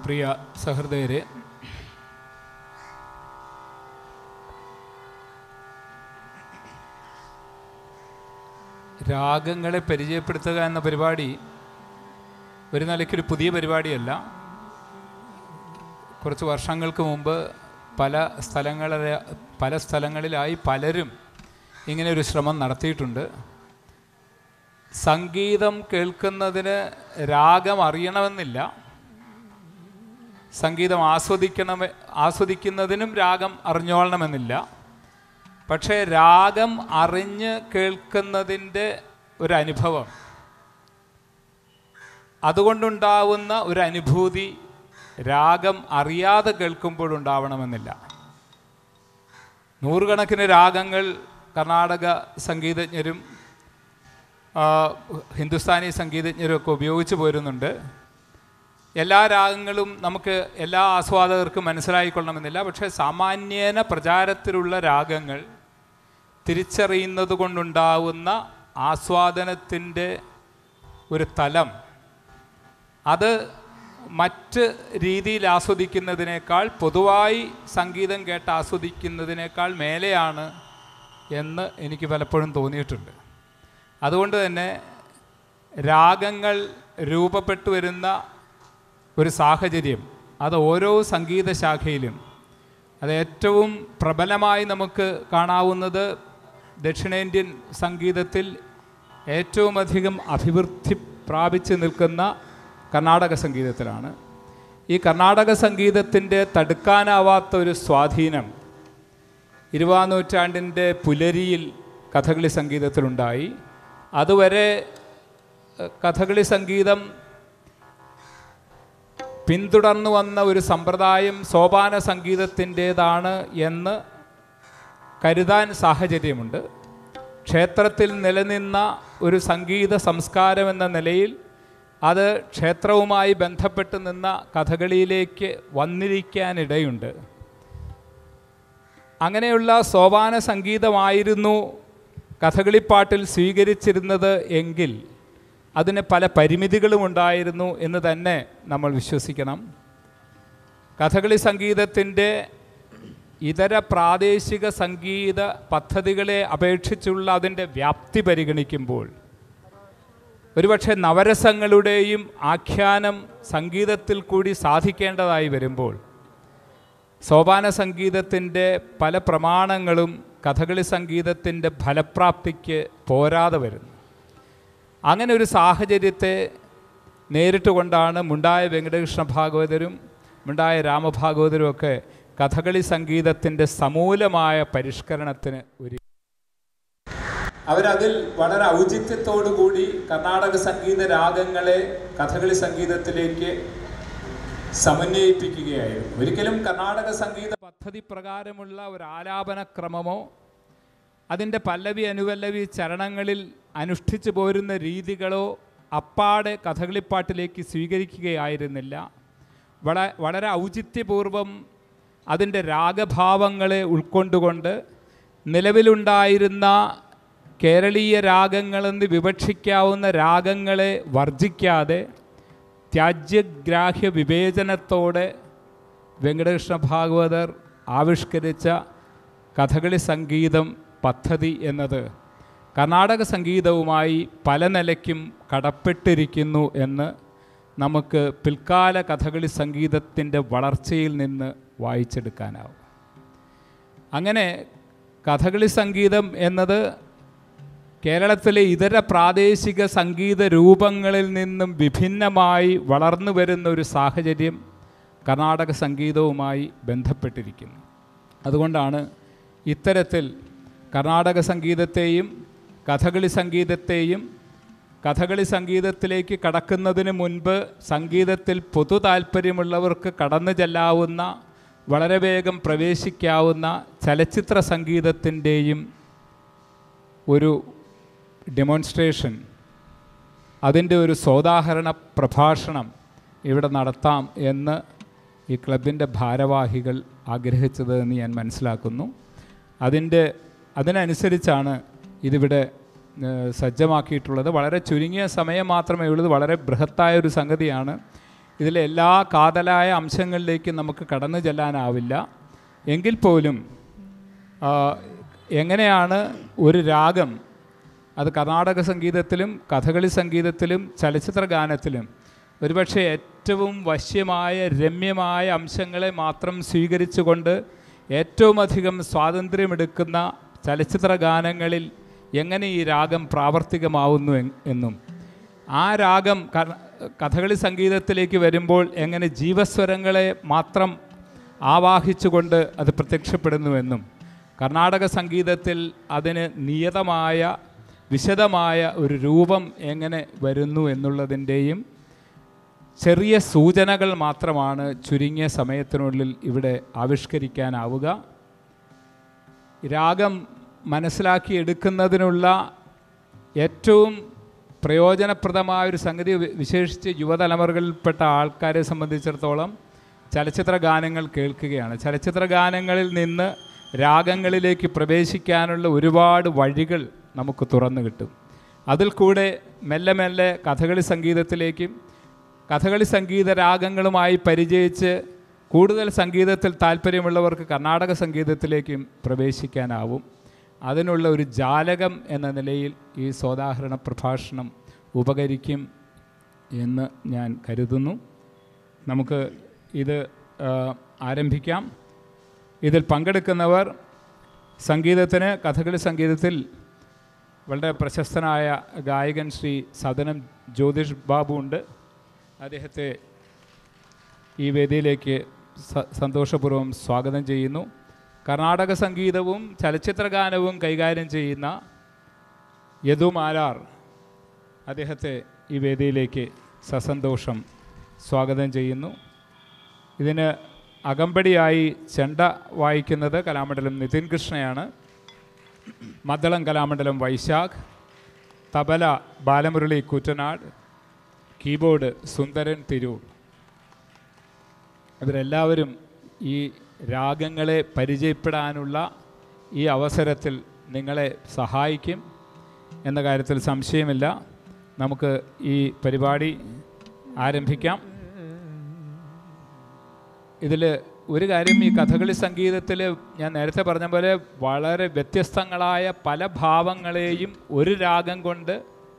പ്രിയ സഹൃദയരെ രാഗങ്ങളെ പരിചയപ്പെടുത്തുക എന്ന പരിപാടി ഒരു നിലയ്ക്കൊരു പുതിയ പരിപാടിയല്ല കുറച്ച് വർഷങ്ങൾക്ക് മുമ്പ് പല സ്ഥലങ്ങളിലെ പല സ്ഥലങ്ങളിലായി പലരും ഇങ്ങനെ ഒരു ശ്രമം നടത്തിയിട്ടുണ്ട് സംഗീതം കേൾക്കുന്നതിന് രാഗം അറിയണമെന്നില്ല സംഗീതം ആസ്വദിക്കണം ആസ്വദിക്കുന്നതിനും രാഗം അറിഞ്ഞോളണമെന്നില്ല പക്ഷേ രാഗം അറിഞ്ഞ് കേൾക്കുന്നതിൻ്റെ ഒരു അനുഭവം അതുകൊണ്ടുണ്ടാവുന്ന ഒരു അനുഭൂതി രാഗം അറിയാതെ കേൾക്കുമ്പോഴുണ്ടാവണമെന്നില്ല നൂറുകണക്കിന് രാഗങ്ങൾ കർണാടക സംഗീതജ്ഞരും ആ, ഹിന്ദുസ്ഥാനി സംഗീതജ്ഞരും ഒക്കെ ഉപയോഗിച്ച് പോരുന്നുണ്ട് എല്ലാ രാഗങ്ങളും നമുക്ക് എല്ലാ ആസ്വാദകർക്കും മനസ്സിലായിക്കൊള്ളണമെന്നില്ല പക്ഷേ സാമാന്യേന പ്രചാരത്തിലുള്ള രാഗങ്ങൾ തിരിച്ചറിയുന്നത് കൊണ്ടുണ്ടാവുന്ന ആസ്വാദനത്തിൻ്റെ ഒരു തലം അത് മറ്റ് രീതിയിൽ ആസ്വദിക്കുന്നതിനേക്കാൾ പൊതുവായി സംഗീതം കേട്ട് ആസ്വദിക്കുന്നതിനേക്കാൾ മേലെയാണ് എന്ന് എനിക്ക് പലപ്പോഴും തോന്നിയിട്ടുണ്ട് അതുകൊണ്ട് തന്നെ രാഗങ്ങൾ രൂപപ്പെട്ടു വരുന്ന ഒരു സാഹചര്യം അത് ഓരോ സംഗീത ശാഖയിലും അത് ഏറ്റവും പ്രബലമായി നമുക്ക് കാണാവുന്നത് ദക്ഷിണേന്ത്യൻ സംഗീതത്തിൽ ഏറ്റവും അധികം അഭിവൃദ്ധി പ്രാപിച്ച് നിൽക്കുന്ന കർണാടക സംഗീതത്തിലാണ് ഈ കർണാടക സംഗീതത്തിൻ്റെ തടുക്കാനാവാത്ത ഒരു സ്വാധീനം ഇരുപതാം നൂറ്റാണ്ടിൻ്റെ പുലരിയിൽ കഥകളി സംഗീതത്തിലുണ്ടായി അതുവരെ എഹ്, കഥകളി സംഗീതം പിന്തുടർന്നു വന്ന ഒരു സമ്പ്രദായം സോപാന സംഗീതത്തിൻ്റേതാണ് എന്ന് കരുതാൻ സാഹചര്യമുണ്ട് ക്ഷേത്രത്തിൽ നിലനിന്ന ഒരു സംഗീത സംസ്കാരം എന്ന നിലയിൽ അത് ക്ഷേത്രവുമായി ബന്ധപ്പെട്ട് നിന്ന കഥകളിയിലേക്ക് വന്നിരിക്കാനിടയുണ്ട് അങ്ങനെയുള്ള സോപാന സംഗീതമായിരുന്നു കഥകളിപ്പാട്ടിൽ സ്വീകരിച്ചിരുന്നത് എങ്കിൽ അതിന് പല പരിമിതികളും ഉണ്ടായിരുന്നു എന്ന് തന്നെ നമ്മൾ വിശ്വസിക്കണം കഥകളി സംഗീതത്തിൻ്റെ ഇതര പ്രാദേശിക സംഗീത പദ്ധതികളെ അപേക്ഷിച്ചുള്ള അതിൻ്റെ വ്യാപ്തി പരിഗണിക്കുമ്പോൾ ഒരുപക്ഷെ നവരസങ്ങളുടെയും ആഖ്യാനം സംഗീതത്തിൽ കൂടി സാധിക്കേണ്ടതായി വരുമ്പോൾ സോപാന സംഗീതത്തിൻ്റെ പല പ്രമാണങ്ങളും കഥകളി സംഗീതത്തിൻ്റെ ഫലപ്രാപ്തിക്ക് പോരാതെ വരുന്നു അങ്ങനെ ഒരു സാഹചര്യത്തെ നേരിട്ട് കൊണ്ടാണ് മുണ്ടായ വെങ്കടകൃഷ്ണ ഭാഗവതരും മുണ്ടായ രാമഭാഗവതരും ഒക്കെ കഥകളി സംഗീതത്തിൻ്റെ സമൂലമായ പരിഷ്കരണത്തിന് ഒരു അവരതിൽ വളരെ ഔചിത്യത്തോടു കൂടി കർണാടക സംഗീത രാഗങ്ങളെ കഥകളി സംഗീതത്തിലേക്ക് സമന്വയിപ്പിക്കുകയായിരുന്നു ഒരിക്കലും കർണാടക സംഗീത പദ്ധതി പ്രകാരമുള്ള ഒരു ആലാപന ക്രമമോ അതിൻ്റെ പല്ലവി അനുപല്ലവി ചരണങ്ങളിൽ അനുഷ്ഠിച്ചു പോരുന്ന രീതികളോ അപ്പാടെ കഥകളിപ്പാട്ടിലേക്ക് സ്വീകരിക്കുകയായിരുന്നില്ല വള വളരെ ഔചിത്യപൂർവം അതിൻ്റെ രാഗഭാവങ്ങളെ ഉൾക്കൊണ്ടുകൊണ്ട് നിലവിലുണ്ടായിരുന്ന കേരളീയ രാഗങ്ങളെന്ന് വിവക്ഷിക്കാവുന്ന രാഗങ്ങളെ വർജിക്കാതെ ത്യാജ്യഗ്രാഹ്യ വിവേചനത്തോടെ വെങ്കടകൃഷ്ണ ഭാഗവതർ ആവിഷ്കരിച്ച കഥകളി സംഗീതം പദ്ധതി എന്നത് കർണാടക സംഗീതവുമായി പല നിലയ്ക്കും കടപ്പെട്ടിരിക്കുന്നു എന്ന് നമുക്ക് പിൽക്കാല കഥകളി സംഗീതത്തിൻ്റെ വളർച്ചയിൽ നിന്ന് വായിച്ചെടുക്കാനാവും അങ്ങനെ കഥകളി സംഗീതം എന്നത് കേരളത്തിലെ ഇതര പ്രാദേശിക സംഗീത രൂപങ്ങളിൽ നിന്നും വിഭിന്നമായി വളർന്നു വരുന്ന ഒരു സാഹചര്യം കർണാടക സംഗീതവുമായി ബന്ധപ്പെട്ടിരിക്കുന്നു അതുകൊണ്ടാണ് ഇത്തരത്തിൽ കർണാടക സംഗീതത്തെയും കഥകളി സംഗീതത്തെയും കഥകളി സംഗീതത്തിലേക്ക് കടക്കുന്നതിന് മുൻപ് സംഗീതത്തിൽ പൊതു താല്പര്യമുള്ളവർക്ക് കടന്നു ചെല്ലാവുന്ന വളരെ വേഗം പ്രവേശിക്കാവുന്ന ചലച്ചിത്ര സംഗീതത്തിൻ്റെയും ഒരു ഡെമോൺസ്ട്രേഷൻ അതിൻ്റെ ഒരു സോദാഹരണ പ്രഭാഷണം ഇവിടെ നടത്താം എന്ന് ഈ ക്ലബിൻ്റെ ഭാരവാഹികൾ ആഗ്രഹിച്ചത് എന്ന് ഞാൻ മനസ്സിലാക്കുന്നു അതിൻ്റെ അതിനനുസരിച്ചാണ് ഇതിവിടെ ഏഹ്, സജ്ജമാക്കിയിട്ടുള്ളത് വളരെ ചുരുങ്ങിയ സമയം മാത്രമേ ഉള്ളൂ ഇത് വളരെ ബൃഹത്തായ ഒരു സംഗതിയാണ് ഇതിലെ എല്ലാ കാതലായ അംശങ്ങളിലേക്കും നമുക്ക് കടന്നു ചെല്ലാനാവില്ല എങ്കിൽ പോലും ആ, എങ്ങനെയാണ് ഒരു രാഗം അത് കർണാടക സംഗീതത്തിലും കഥകളി സംഗീതത്തിലും ചലച്ചിത്ര ഗാനത്തിലും ഒരുപക്ഷെ ഏറ്റവും വശ്യമായ രമ്യമായ അംശങ്ങളെ മാത്രം സ്വീകരിച്ചുകൊണ്ട് ഏറ്റവും അധികം സ്വാതന്ത്ര്യമെടുക്കുന്ന ചലച്ചിത്ര ഗാനങ്ങളിൽ എങ്ങനെ ഈ രാഗം പ്രാവർത്തികമാവുന്നു എൻ- എന്നും ആ രാഗം കർ- കഥകളി സംഗീതത്തിലേക്ക് വരുമ്പോൾ എങ്ങനെ ജീവസ്വരങ്ങളെ മാത്രം ആവാഹിച്ചുകൊണ്ട് അത് പ്രത്യക്ഷപ്പെടുന്നുവെന്നും കർണാടക സംഗീതത്തിൽ അതിന് നിയതമായ വിശദമായ ഒരു രൂപം എങ്ങനെ വരുന്നു എന്നുള്ളതിൻ്റെയും ചെറിയ സൂചനകൾ മാത്രമാണ് ചുരുങ്ങിയ സമയത്തിനുള്ളിൽ ഇവിടെ ആവിഷ്കരിക്കാനാവുക രാഗം മനസ്സിലാക്കിയെടുക്കുന്നതിനുള്ള ഏറ്റവും പ്രയോജനപ്രദമായ ഒരു സംഗതി വി- വിശേഷിച്ച് യുവതലമുറകളിൽപ്പെട്ട ആൾക്കാരെ സംബന്ധിച്ചിടത്തോളം ചലച്ചിത്ര ഗാനങ്ങൾ കേൾക്കുകയാണ് ചലച്ചിത്ര ഗാനങ്ങളിൽ നിന്ന് രാഗങ്ങളിലേക്ക് പ്രവേശിക്കാനുള്ള ഒരുപാട് വഴികൾ നമുക്ക് തുറന്നു കിട്ടും അതിൽ കൂടെ മെല്ലെ മെല്ലെ കഥകളി സംഗീതത്തിലേക്കും കഥകളി സംഗീത രാഗങ്ങളുമായി പരിചയിച്ച് കൂടുതൽ സംഗീതത്തിൽ താല്പര്യമുള്ളവർക്ക് കർണാടക സംഗീതത്തിലേക്കും പ്രവേശിക്കാനാവും അതിനുള്ള ഒരു ജാലകം എന്ന നിലയിൽ ഈ സോദാഹരണ പ്രഭാഷണം ഉപകരിക്കും എന്ന് ഞാൻ കരുതുന്നു നമുക്ക് ഇത് ആ, ആരംഭിക്കാം ഇതിൽ പങ്കെടുക്കുന്നവർ സംഗീതത്തിന് കഥകളി സംഗീതത്തിൽ വളരെ പ്രശസ്തനായ ഗായകൻ ശ്രീ സദനം ജ്യോതിഷ് ബാബു ഉണ്ട് അദ്ദേഹത്തെ ഈ വേദിയിലേക്ക് സ- സന്തോഷപൂർവ്വം സ്വാഗതം ചെയ്യുന്നു കർണാടക സംഗീതവും ചലച്ചിത്ര ഗാനവും കൈകാര്യം ചെയ്യുന്ന യദു മാലാർ അദ്ദേഹത്തെ ഈ വേദിയിലേക്ക് സസന്തോഷം സ്വാഗതം ചെയ്യുന്നു ഇതിന് അകമ്പടിയായി ചെണ്ട വായിക്കുന്നത് കലാമണ്ഡലം നിതിൻ കൃഷ്ണയാണ് മദ്ദളം കലാമണ്ഡലം വൈശാഖ് തബല ബാലമുരളി കുറ്റനാട് കീബോർഡ് സുന്ദരൻ തിരൂർ ഇവരെല്ലാവരും ഈ രാഗങ്ങളെ പരിചയപ്പെടാനുള്ള ഈ അവസരത്തിൽ നിങ്ങളെ സഹായിക്കും എന്ന കാര്യത്തിൽ സംശയമില്ല നമുക്ക് ഈ പരിപാടി ആരംഭിക്കാം ഇതിൽ ഒരു കാര്യം ഈ കഥകളി സംഗീതത്തിൽ ഞാൻ നേരത്തെ പറഞ്ഞ പോലെ വളരെ വ്യത്യസ്തങ്ങളായ പല ഭാവങ്ങളെയും ഒരു രാഗം കൊണ്ട്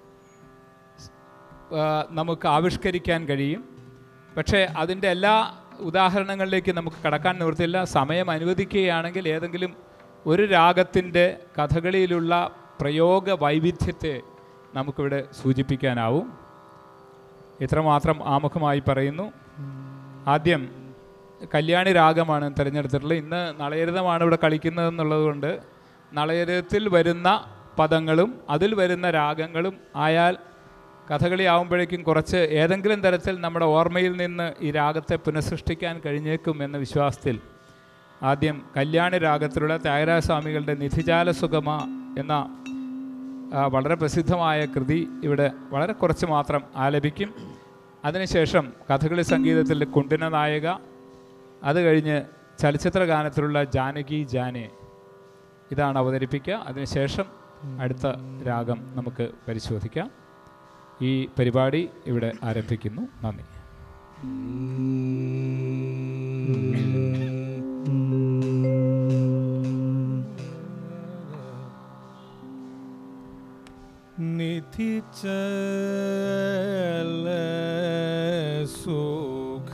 ആ, നമുക്ക് ആവിഷ്കരിക്കാൻ കഴിയും പക്ഷേ അതിൻ്റെ എല്ലാ ഉദാഹരണങ്ങളിലേക്ക് നമുക്ക് കടക്കാൻ നിവൃത്തിയില്ല സമയം അനുവദിക്കുകയാണെങ്കിൽ ഏതെങ്കിലും ഒരു രാഗത്തിൻ്റെ കഥകളിയിലുള്ള പ്രയോഗ വൈവിധ്യത്തെ നമുക്കിവിടെ സൂചിപ്പിക്കാനാവും ഇത്രമാത്രം ആമുഖമായി പറയുന്നു ആദ്യം കല്യാണി രാഗമാണ് തിരഞ്ഞെടുത്തിട്ടുള്ളത് ഇന്ന് നളയരിതമാണ് ഇവിടെ കളിക്കുന്നത് എന്നുള്ളതുകൊണ്ട് നളയരിതത്തിൽ വരുന്ന പദങ്ങളും അതിൽ വരുന്ന രാഗങ്ങളും ആയാൽ കഥകളി ആവുമ്പോഴേക്കും കുറച്ച് ഏതെങ്കിലും തരത്തിൽ നമ്മുടെ ഓർമ്മയിൽ നിന്ന് ഈ രാഗത്തെ പുനഃസൃഷ്ടിക്കാൻ കഴിഞ്ഞേക്കും എന്ന വിശ്വാസത്തിൽ ആദ്യം കല്യാണി രാഗത്തിലുള്ള ത്യാഗരാജസ്വാമികളുടെ നിധിജാല സുഗമ എന്ന ആ, വളരെ പ്രസിദ്ധമായ കൃതി ഇവിടെ വളരെ കുറച്ച് മാത്രം ആലപിക്കും അതിനുശേഷം കഥകളി സംഗീതത്തിൽ കുണ്ടിന നായക അത് കഴിഞ്ഞ് ചലച്ചിത്ര ഗാനത്തിലുള്ള ജാനകി ജാനെ ഇതാണ് അവതരിപ്പിക്കുക അതിനുശേഷം അടുത്ത രാഗം നമുക്ക് പരിശോധിക്കാം ഈ പരിപാടി ഇവിടെ ആരംഭിക്കുന്നു നന്ദി निधि चल सुख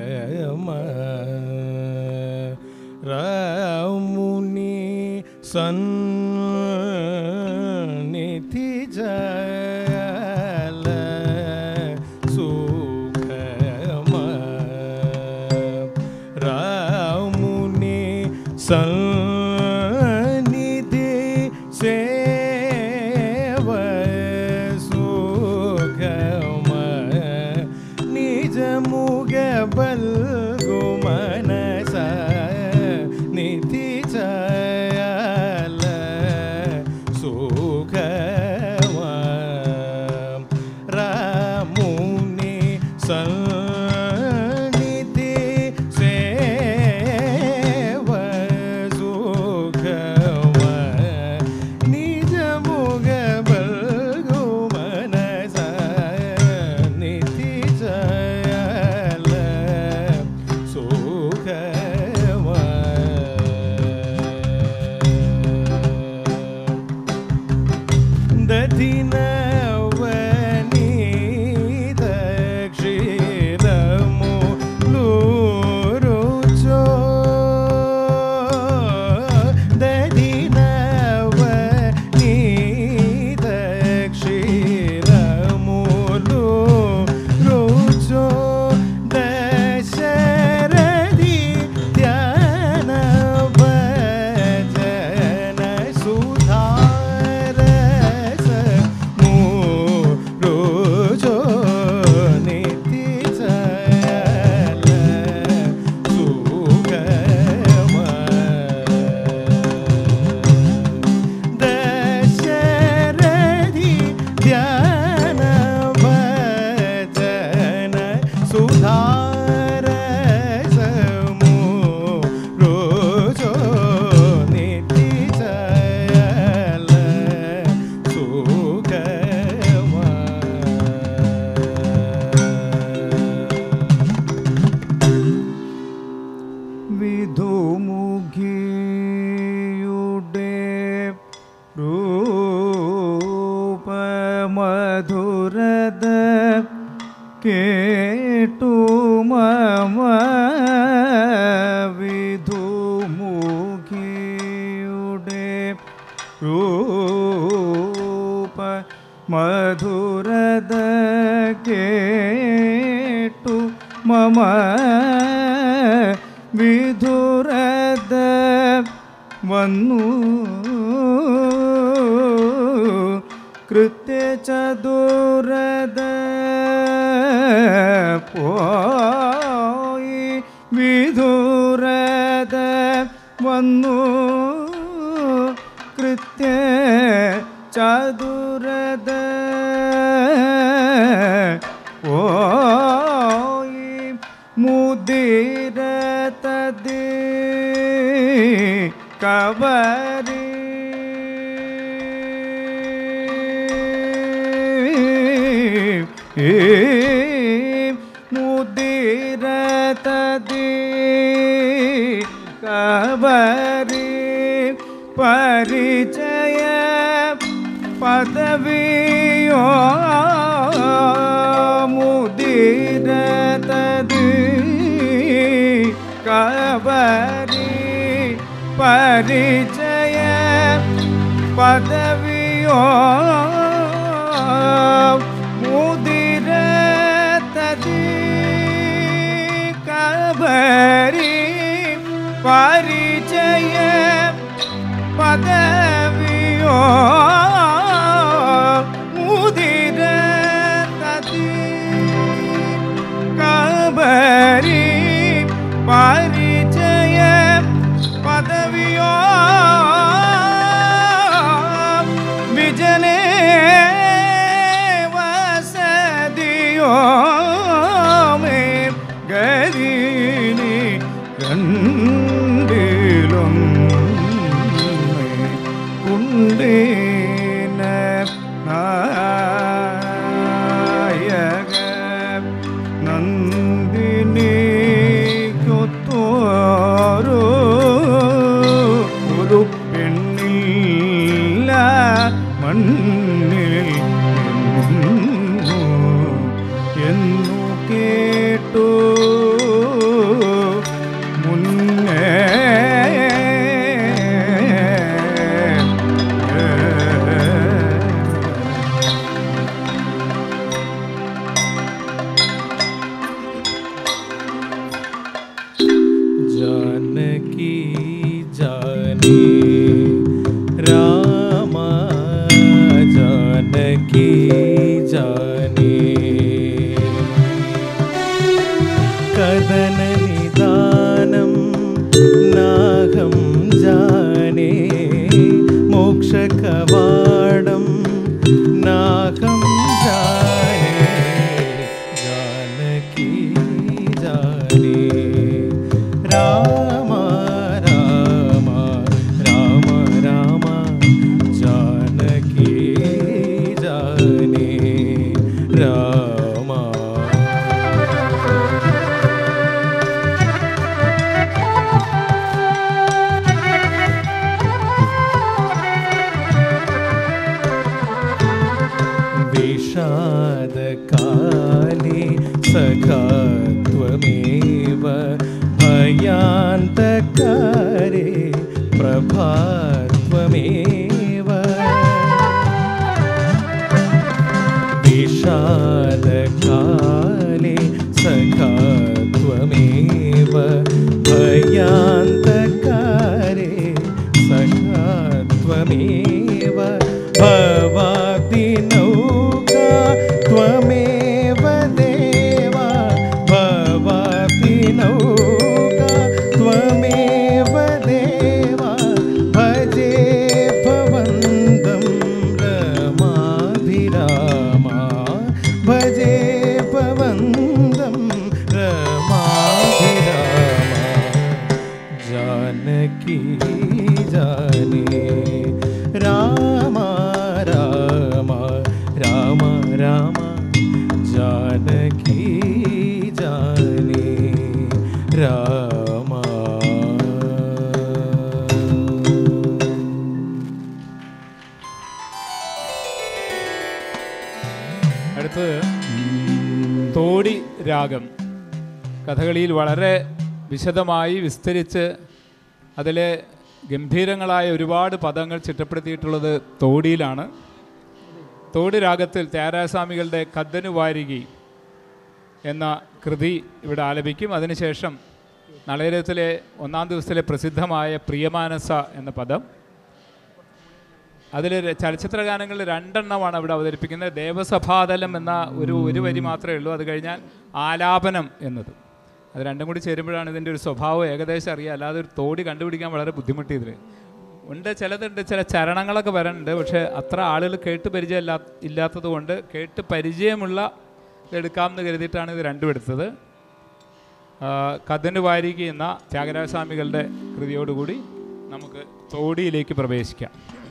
रामुनि सन निधि जल सुख रामुनि सन्निधि सेव सुगम निज मुग बल गुमनस निधि चल सुगम रामुनि सन्निधि सेव രൂപമധുരത കേട്ടു മമ വിധുമുഖിയുടെ രൂപ മധുരത കേട്ടു മമ വിധുരത വന്നു കൃത്യചതുരത പോയി വിധുരത വന്നു കൃത്യ ചതുരത പോയി മുദിരതതി കവരി മുദിരതതി കവരി പരിചയ പദവിയോ മുദിരതതി കവരി പരിചയ പദവിയോ മുദിരതതി കബരി പരിചയ പദവിയോ മുദിരതതി കബരി പരിചയ പദവിയോ വിജനേ വസതിയോ മേ ഗരീനി രണ്ടിലും കുണ്ടേന നായക നന്ദിനി കൊത്തോരോ ഒരു പെണ്ണില്ല മണ്ണിൽ എന്നു എന്നു കേട്ടു മുന്നേ जानकी जाने रामा जानकी जाने कदन निदानं नाहं जाने मोक्षकवाडं नाहं जाने जानकी जाने राम राम राम राम जानकी जाने राम विषादकाले सखात्वमेव भयान्तकारे प्रभात्वमेव विषादकाले सखात्वमेव भयान्तकारे सखात्वमेव भवाब्दिनौका त्वमेव देवा भवाब्दिनौका त्वमेव देवा भजे भवन्दं रमाभिरामा भजे भवन्दं रमाभिरामा जानकी जाने राम राम राम राम जानकी जाने राम രാഗം കഥകളിയിൽ വളരെ വിശദമായി വിസ്തരിച്ച് അതിലെ ഗംഭീരങ്ങളായ ഒരുപാട് പദങ്ങൾ ചിട്ടപ്പെടുത്തിയിട്ടുള്ളത് തോടിയിലാണ് തോടി രാഗത്തിൽ ത്യാരാസ്വാമികളുടെ കദ്ദനു വാരികി എന്ന കൃതി ഇവിടെ ആലപിക്കും അതിനുശേഷം നളയരത്തിലെ ഒന്നാം ദിവസത്തിലെ പ്രസിദ്ധമായ പ്രിയമാനസ എന്ന പദം അതിൽ ചലച്ചിത്ര ഗാനങ്ങളിൽ രണ്ടെണ്ണമാണ് അവിടെ അവതരിപ്പിക്കുന്നത് ദേവസഭാതലം എന്ന ഒരു ഒരു വരി മാത്രമേ ഉള്ളൂ അത് കഴിഞ്ഞാൽ ആലാപനം എന്നത് അത് രണ്ടും കൂടി ചേരുമ്പോഴാണ് ഇതിൻ്റെ ഒരു സ്വഭാവം ഏകദേശം അറിയുക അല്ലാതെ ഒരു തോടി കണ്ടുപിടിക്കാൻ വളരെ ബുദ്ധിമുട്ട് ഇതിൽ ഉണ്ട് ചിലതുണ്ട് ചില ചരണങ്ങളൊക്കെ വരാനുണ്ട് പക്ഷേ അത്ര ആളുകൾ കേട്ട് പരിചയം ഇല്ലാ ഇല്ലാത്തത് കൊണ്ട് കേട്ട് പരിചയമുള്ള ഇതെടുക്കാമെന്ന് കരുതിയിട്ടാണ് ഇത് രണ്ടും എടുത്തത് കഥന് വാരിക എന്ന ത്യാഗരാജസ്വാമികളുടെ കൃതിയോടുകൂടി നമുക്ക് തോടിയിലേക്ക് പ്രവേശിക്കാം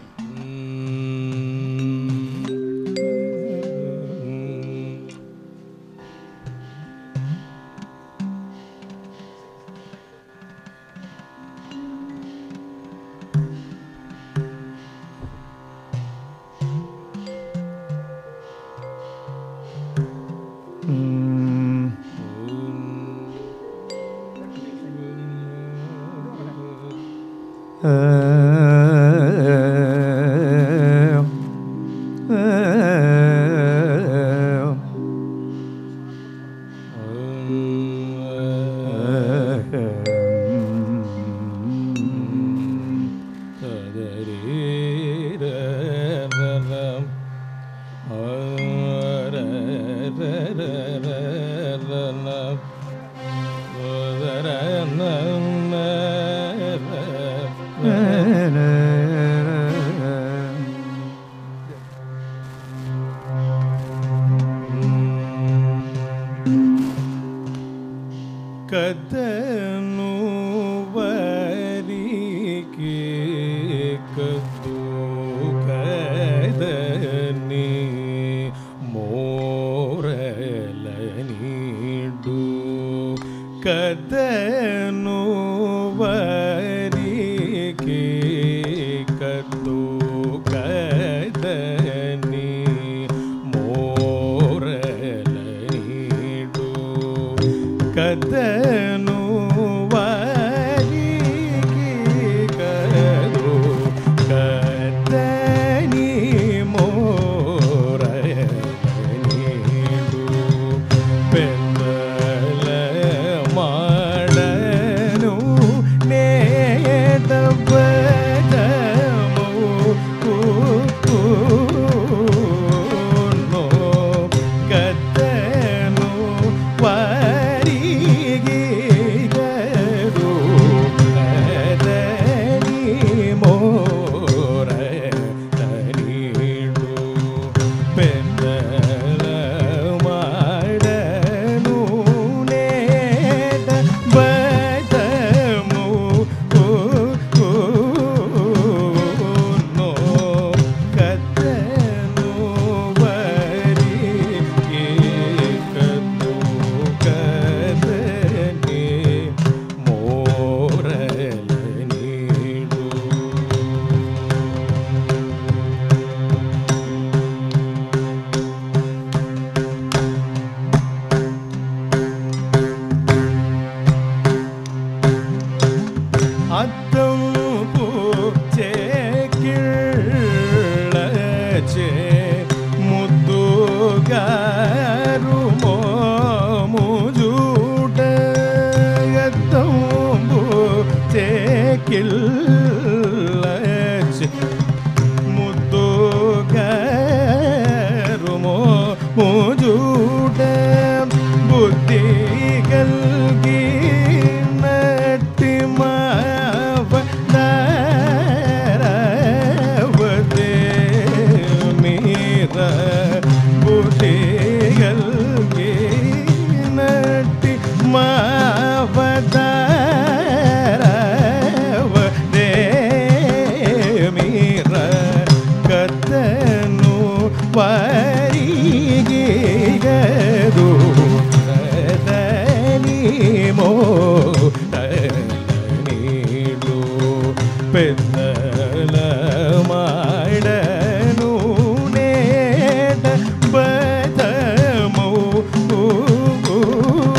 ಕದನು ವರಿಗೆ ಕದ್ದು ಕದನಿ ಮೋರಲ ನೀಡು ಕದನು ವರಿಗೆ ಕದ್ದು ಕದನಿ ಮೋರಲ ನೀಡು ಕದನು ವಾರಿಗೆ ಕದು ಕದನಿ ಮೋರ ನೀಡು ಬೆಂದಲ ಮಾಡನು ನೇದ ಬದಮು ನೋ ಕದನು ವಾರಿಗೆ ಗರು ಕದನಿ ಮೋರ ನೀಡು ಬೆಂದಲ ಮಾಡನು ನೇದ ಬದಮು ನೋ ಕದನು ವರಿಗೆ ಕದ್ದು ಕದನೆ ಮೋರಲ ನೀಡು അത്തം പൂച്ചേക്കിള്ളച്ചേ മുത്തുകാരുമോ മുജൂട്ട അത്തം പൂച്ചേക്കിള്ളച്ചേ മുത്തുകാരുമോ മുജൂട്ട ബുദ്ധി കൽകി നട്ടിമാവ ധാരാവതേ മീത ബുദ്ധി കൽകി നട്ടി മാവതാരവതേ മീര കത്തനു വരികെ ഗരു നീമോ നീടു പെന്നല മാടനു നേട ബദമോ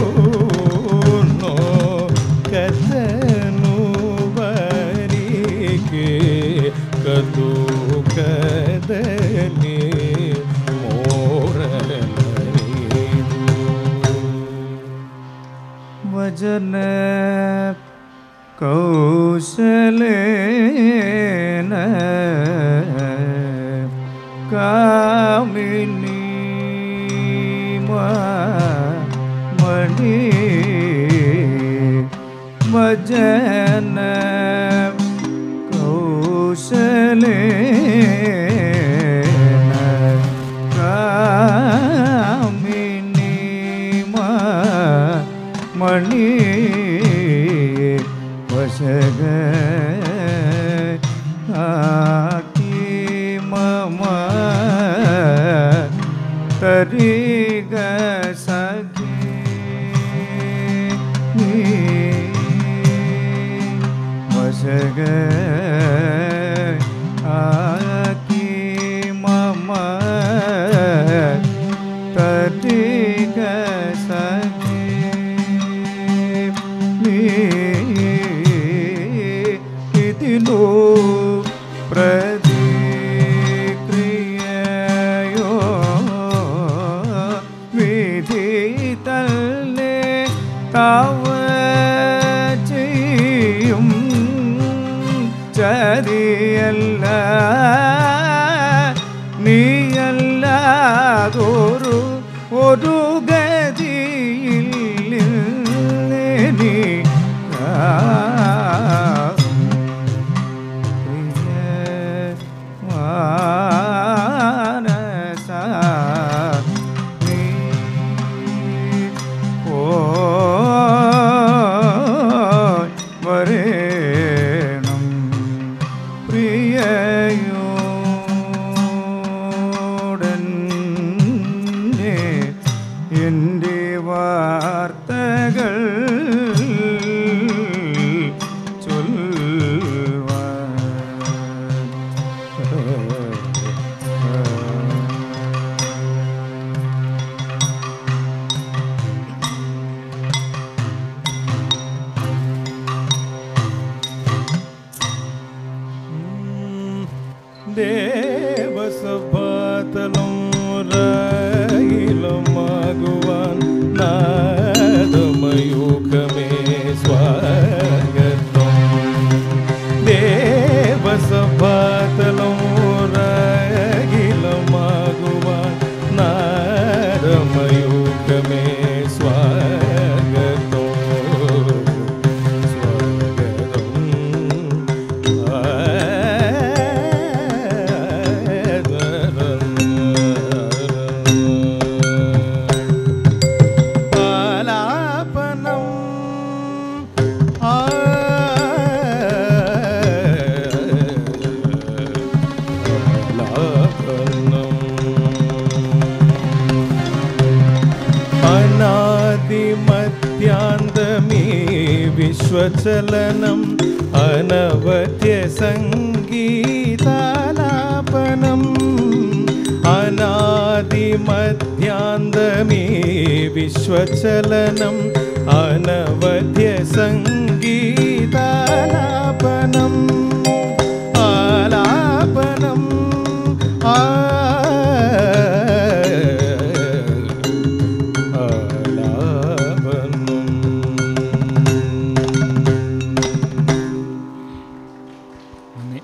വചന കൗശലേന കാമിനി മണി വചന കൗശലേന കാമിനി മണി വശക ആക്കി മമ തരിക സഖി വശക ആക്കി മമ തരിക സഖി ഇതിനു പ്രതിക്രിയയോ വിധി തല്ലേ തവ ചെയ്യും ചതിയല്ല നീയല്ലാതൊരു ഒരു ഗതിയിൽ നീ മാനസ നീ പോയി വരേണം പ്രിയയോടന്നെ എൻ്റെ വാർത്തകൾ ചൊൽവാൻ ദേവസഭാതലം രായിലമാകുവാൻ നാദമയൂഖമേ സ്വാഗതം ദേവസഭാതലം രായിലമാകുവാൻ നാദമയൂഖമേ സ്വാഗതം പാലാപനം അനാദിമത്യാന്തമേ വിശ്വചലനം അനവധ്യ സംഗീതാലാപനം അനാദിമധ്യാന്തമേ വിശ്വചലനം അനവധ്യ സംഗീതാലാപനം ആലാപനം ആ നന്ദി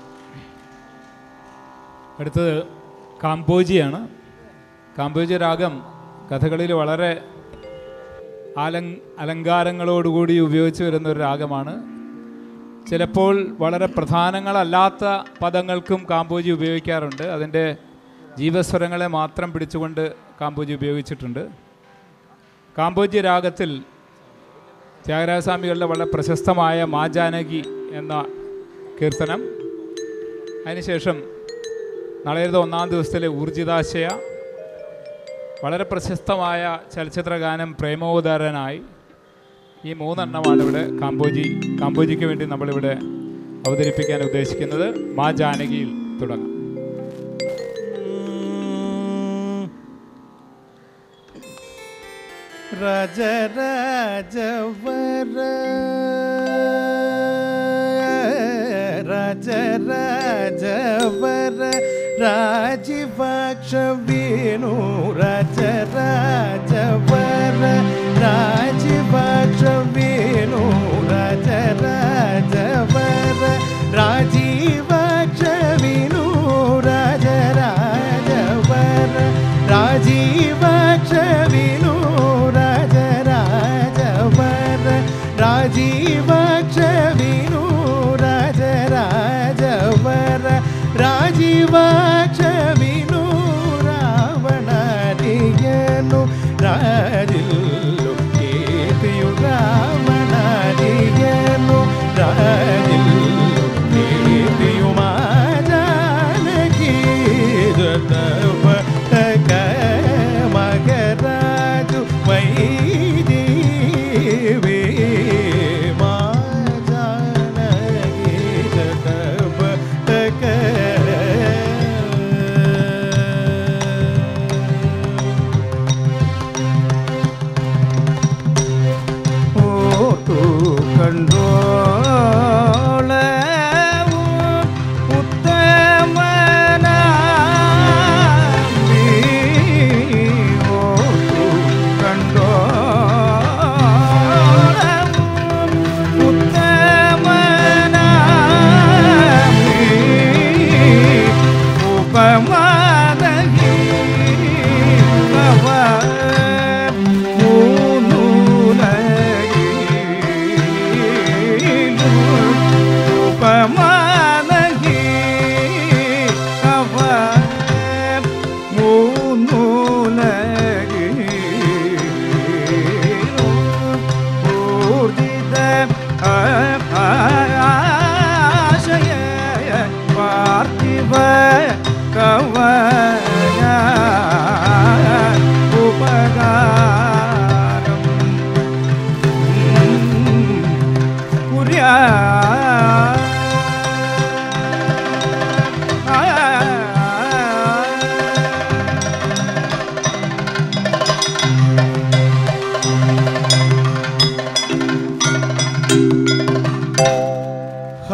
അടുത്തത് കാമ്പോജിയാണ് കാമ്പോജി രാഗം കഥകളിൽ വളരെ അലങ് അലങ്കാരങ്ങളോടുകൂടി ഉപയോഗിച്ച് വരുന്ന ഒരു രാഗമാണ് ചിലപ്പോൾ വളരെ പ്രധാനങ്ങളല്ലാത്ത പദങ്ങൾക്കും കാമ്പോജി ഉപയോഗിക്കാറുണ്ട് അതിൻ്റെ ജീവസ്വരങ്ങളെ മാത്രം പിടിച്ചുകൊണ്ട് കാമ്പോജി ഉപയോഗിച്ചിട്ടുണ്ട് കാമ്പോജി രാഗത്തിൽ ത്യാഗരാജസ്വാമികളുടെ വളരെ പ്രശസ്തമായ മാജാനകി എന്ന കീർത്തനം അതിനുശേഷം നാളെയുടെ ഒന്നാം ദിവസത്തിലെ ഊർജിതാശയ വളരെ പ്രശസ്തമായ ചലച്ചിത്ര ഗാനം പ്രേമോദാരനായി ഈ മൂന്നെണ്ണമാണ് ഇവിടെ കാമ്പോജി കാമ്പോജിക്ക് വേണ്ടി നമ്മളിവിടെ അവതരിപ്പിക്കാൻ ഉദ്ദേശിക്കുന്നത് മാ ജാനകിയിൽ തുടങ്ങാം രാജ രാജവര രാജ രാജവര രാജിവാക്ഷ വേണു രാജ രാജവര രാജിവാക്ഷ വേണു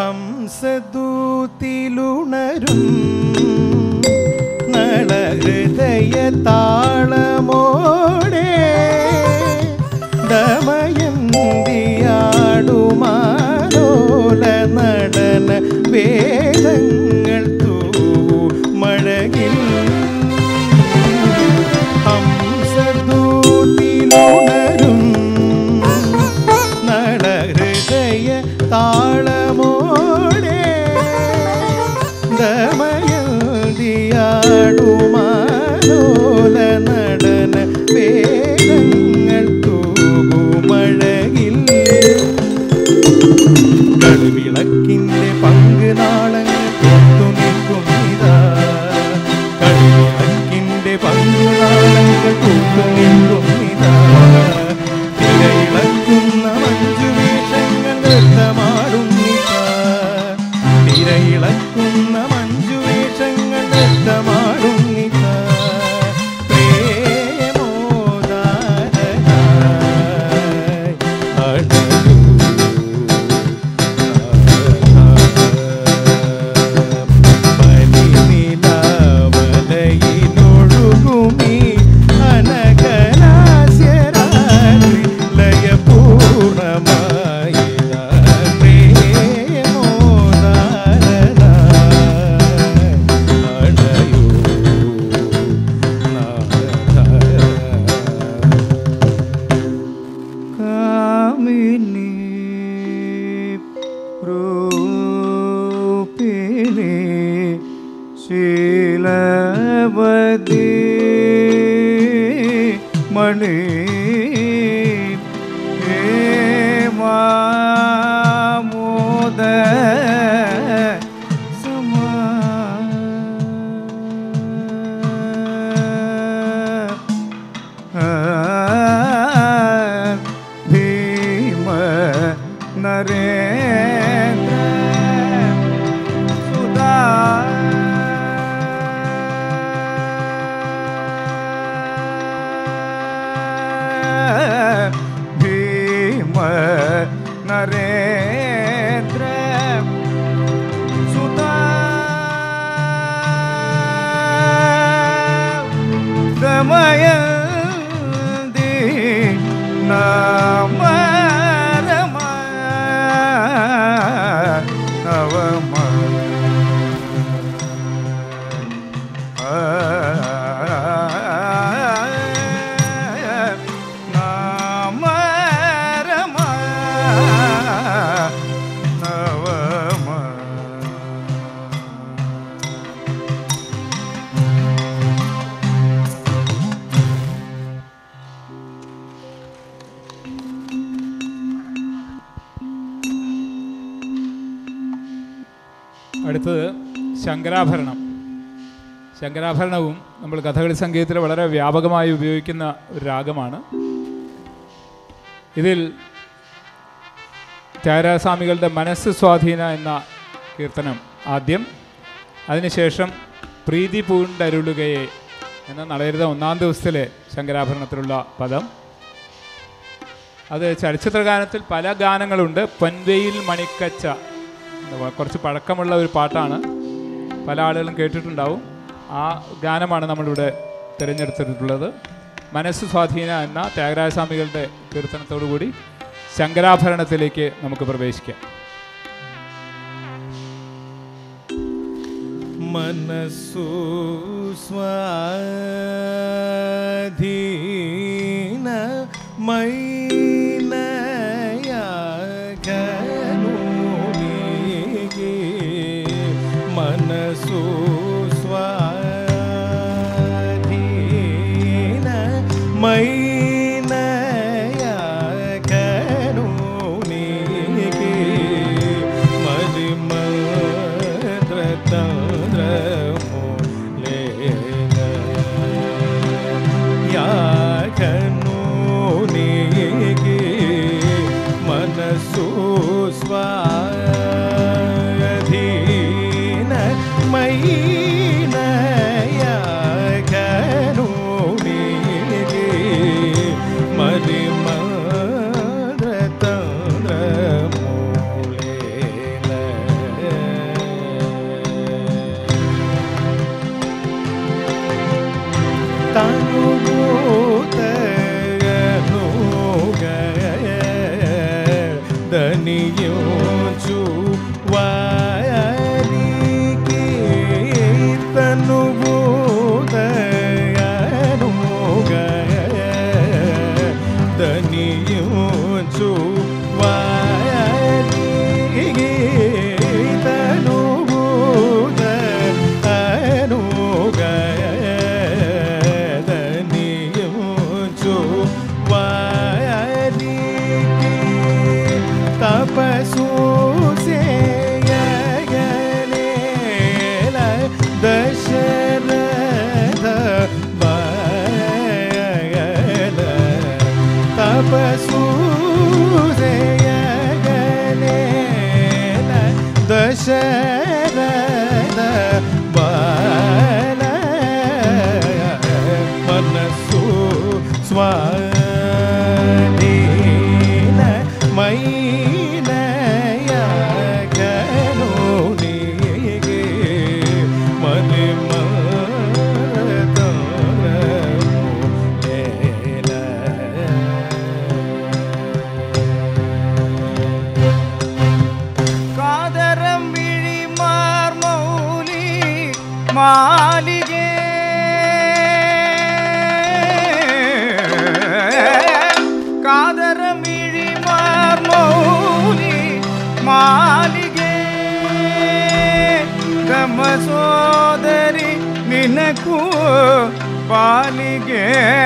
ഹംസദൂത്തിലുണരും നളഹൃദയ താളമോടെ ദമയന്തിയാടുമാലോല നടന വേദങ്ങൾ തൂവു മഴകിൽ ഹംസദൂത്തിലുണരും നളഹൃദയ താളമോടെ ദമയന്തിയാടുമാലോല നടന വേദങ്ങൾ തൂകുമഴകിൽ കളുവിളക്കിന്റെ പങ്ക് നാളങ്ങൾ കൊത്തു നിൽക്കും ഇതാ കളുവിളക്കിന്റെ പങ്ക് നാളങ്ങൾ കൊത്തു നിൽക്കും ഇതാ തിരയിളക്കുന്ന മഞ്ചു വേഷങ്ങൾ നൃത്തമാടുന്നിതാ തിരയിളക്കുന്ന മഞ്ചു വേഷങ്ങൾ നൃത്തമാടുന്നിതാ പ്രേമോദാരനായി അടരൂ പനിനിലാവലയിലൊഴുകുമീ അനഘലാസ്യരാത്രി ലയപൂർണമായി അണയൂ കാമിനി രൂപിണി ശീലവതി മണി ഹേമാമോദ സമ ഭീമ നരേന്ദ്ര സുധാ ഭീമ നരേന്ദ്ര സുധാ ദമയന്തി നാമരമ നവമ നാമരമ നവമ അടുത്തത് ശങ്കരാഭരണം ശങ്കരാഭരണവും നമ്മൾ കഥകളി സംഗീതത്തിൽ വളരെ വ്യാപകമായി ഉപയോഗിക്കുന്ന ഒരു രാഗമാണ് ഇതിൽ ത്യാഗരാജസ്വാമികളുടെ മനസ്സ് സ്വാധീന എന്ന കീർത്തനം ആദ്യം അതിനുശേഷം പ്രീതി പൂണ്ടരുളുകയെ എന്ന നടയരുത ഒന്നാം ദിവസത്തിലെ ശങ്കരാഭരണത്തിലുള്ള പദം അത് ചലച്ചിത്ര ഗാനത്തിൽ പല ഗാനങ്ങളുണ്ട് പൊൻവെയിൽ മണിക്കച്ച എന്ന് കുറച്ച് പഴക്കമുള്ള ഒരു പാട്ടാണ് പല ആളുകളും കേട്ടിട്ടുണ്ടാവും ആ ഗാനമാണ് നമ്മളിവിടെ തിരഞ്ഞെടുത്തിട്ടുള്ളത് മനസ്സ് സ്വാധീന എന്ന ത്യാഗരാജസ്വാമികളുടെ കീർത്തനത്തോടു കൂടി ശങ്കരാഭരണത്തിലേക്ക് നമുക്ക് പ്രവേശിക്കാം മനസ്സു സ്വാധീന മൈനയാകനൂനികെ മനസ്സു സ്വാധീന മൈനയാകനൂനികെ മനസ്സു സ്വാധീന മൈനയാകനൂനികെ ധനിയോച്ചു വാരികേ തനുഭൂതയനുക ധനിയോച്ചു വാരികേ തനുഭൂത അനുക ധനിയോച്ചു വാരികേ തപസു സേയഗലേല ദശരഥ ബയല തപസു സേയഗലേല ദശരഥ ബല മനസ്സു സ്വാധീന മൈനയകനുനികെ കാതരം വിഴിമാർ മൗലി മാലികേ കാതരം വിഴിമാർ മൗലി മാലികേ ഗമ സോദരി നിനക്കു പാലികേ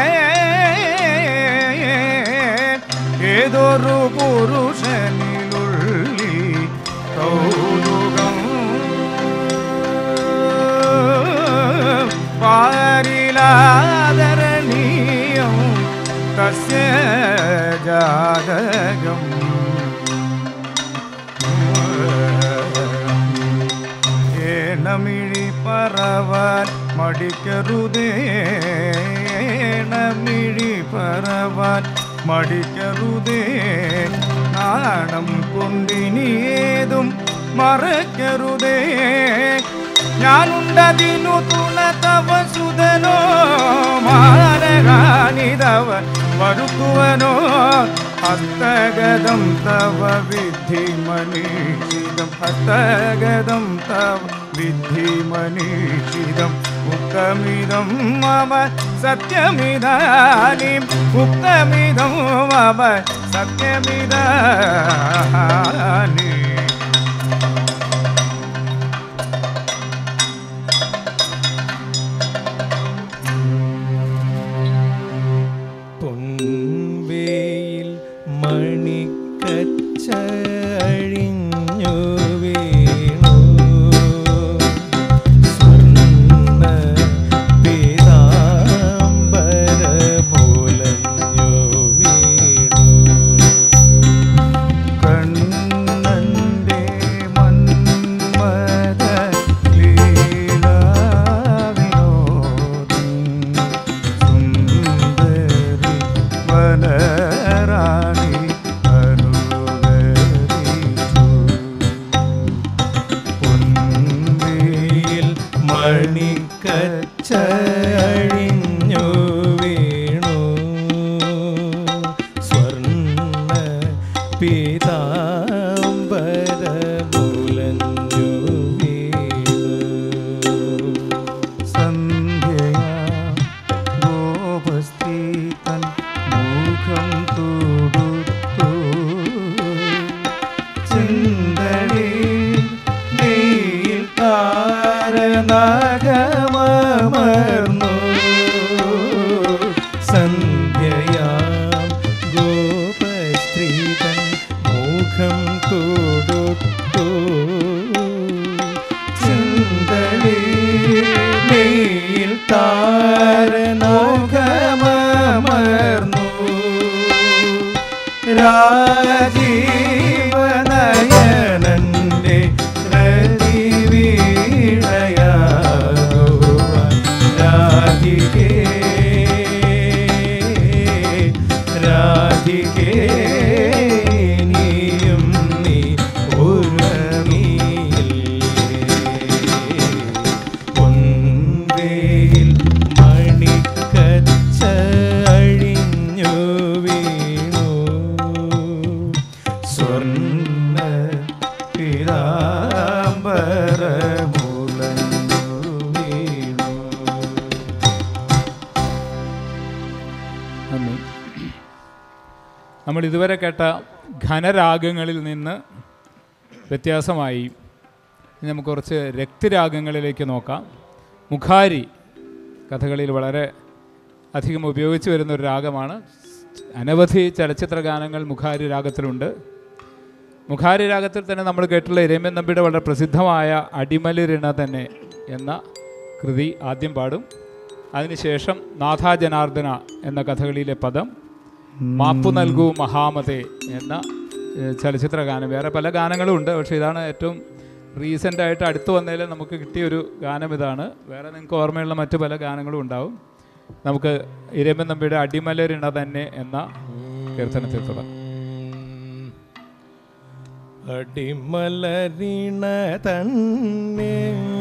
ഏതൊരു പുരുഷനിലുള്ളിൽ കൗതുകം പാരിലാദരണീയം തസ്യ ജാതകം ഏണമിഴി പറവാൻ മടിക്കരുതേ ഏണമിഴി പറവാൻ മടിക്കരുതേ നാണം കൊണ്ടിനിയേതും മറക്കരുതേ ഞാനുണ്ടതിനു തുണ തവ സുതനോ മാനഹാനിതവ വരുത്തുവനോ ഹസ്തഗതം തവ വിധി മനീഷിതം ഹസ്തഗതം തവ വിധി മനീഷിതം ഉക്തമിതം മമ സത്യമിതാനിം ഉക്തമിതം മമ സത്യമിതാനി പൊൻവേയിൽ മണിക്കച്ച അഴിഞ്ഞു വീണു സ്വർണ്ണ പീതാംബരമുലഞ്ഞു വീണു കണ്ണന്റെ മന്മഥ ലീലാവിനോദം സുന്ദരി വനരാണി അനുകരിച്ചു പൊൻവേയിൽ മണിക്കച്ച അഴിഞ്ഞു വീണു സ്വർണ്ണ പീതാംബരമുലഞ്ഞു വീണു സന്ധ്യയാ ഗോപസ്ത്രീ തൻ മുഖം തൊടുത്തു ചിന്തടി നീൽ താരനഗമ കരമുലഞ്ഞു വീണു നന്ദി നമ്മൾ ഇതുവരെ കേട്ട ഘനരാഗങ്ങളിൽ നിന്ന് വ്യത്യാസമായി ഇനി നമുക്ക് കുറച്ച് രക്തരാഗങ്ങളിലേക്ക് നോക്കാം മുഖാരി കഥകളിയിൽ വളരെ അധികം ഉപയോഗിച്ച് വരുന്ന ഒരു രാഗമാണ് അനവധി ചലച്ചിത്ര ഗാനങ്ങൾ മുഖാരി രാഗത്തിലുണ്ട് മുഖാരി രാഗത്തിൽ തന്നെ നമ്മൾ കേട്ടുള്ള ഇരമ്യൻ നമ്പിയുടെ വളരെ പ്രസിദ്ധമായ അടിമലിരിണ തന്നെ എന്ന കൃതി ആദ്യം പാടും അതിനുശേഷം നാഥാ ജനാർദ്ദന എന്ന കഥകളിയിലെ പദം മാപ്പു നൽകൂ മഹാമതേ എന്ന ഏഹ്, ചലച്ചിത്ര ഗാനം വേറെ പല ഗാനങ്ങളും ഉണ്ട് പക്ഷേ ഇതാണ് ഏറ്റവും റീസെൻ്റ് ആയിട്ട് അടുത്ത് വന്നതിൽ നമുക്ക് കിട്ടിയൊരു ഗാനം ഇതാണ് വേറെ നിങ്ങൾക്ക് ഓർമ്മയുള്ള മറ്റു പല ഗാനങ്ങളും ഉണ്ടാവും നമുക്ക് ഇരമ്പൻ നമ്പിയുടെ അടിമലരിണ തന്നെ എന്ന കീർത്തനത്തിൽ തുടങ്ങാം അടിമലരിണ തന്നെ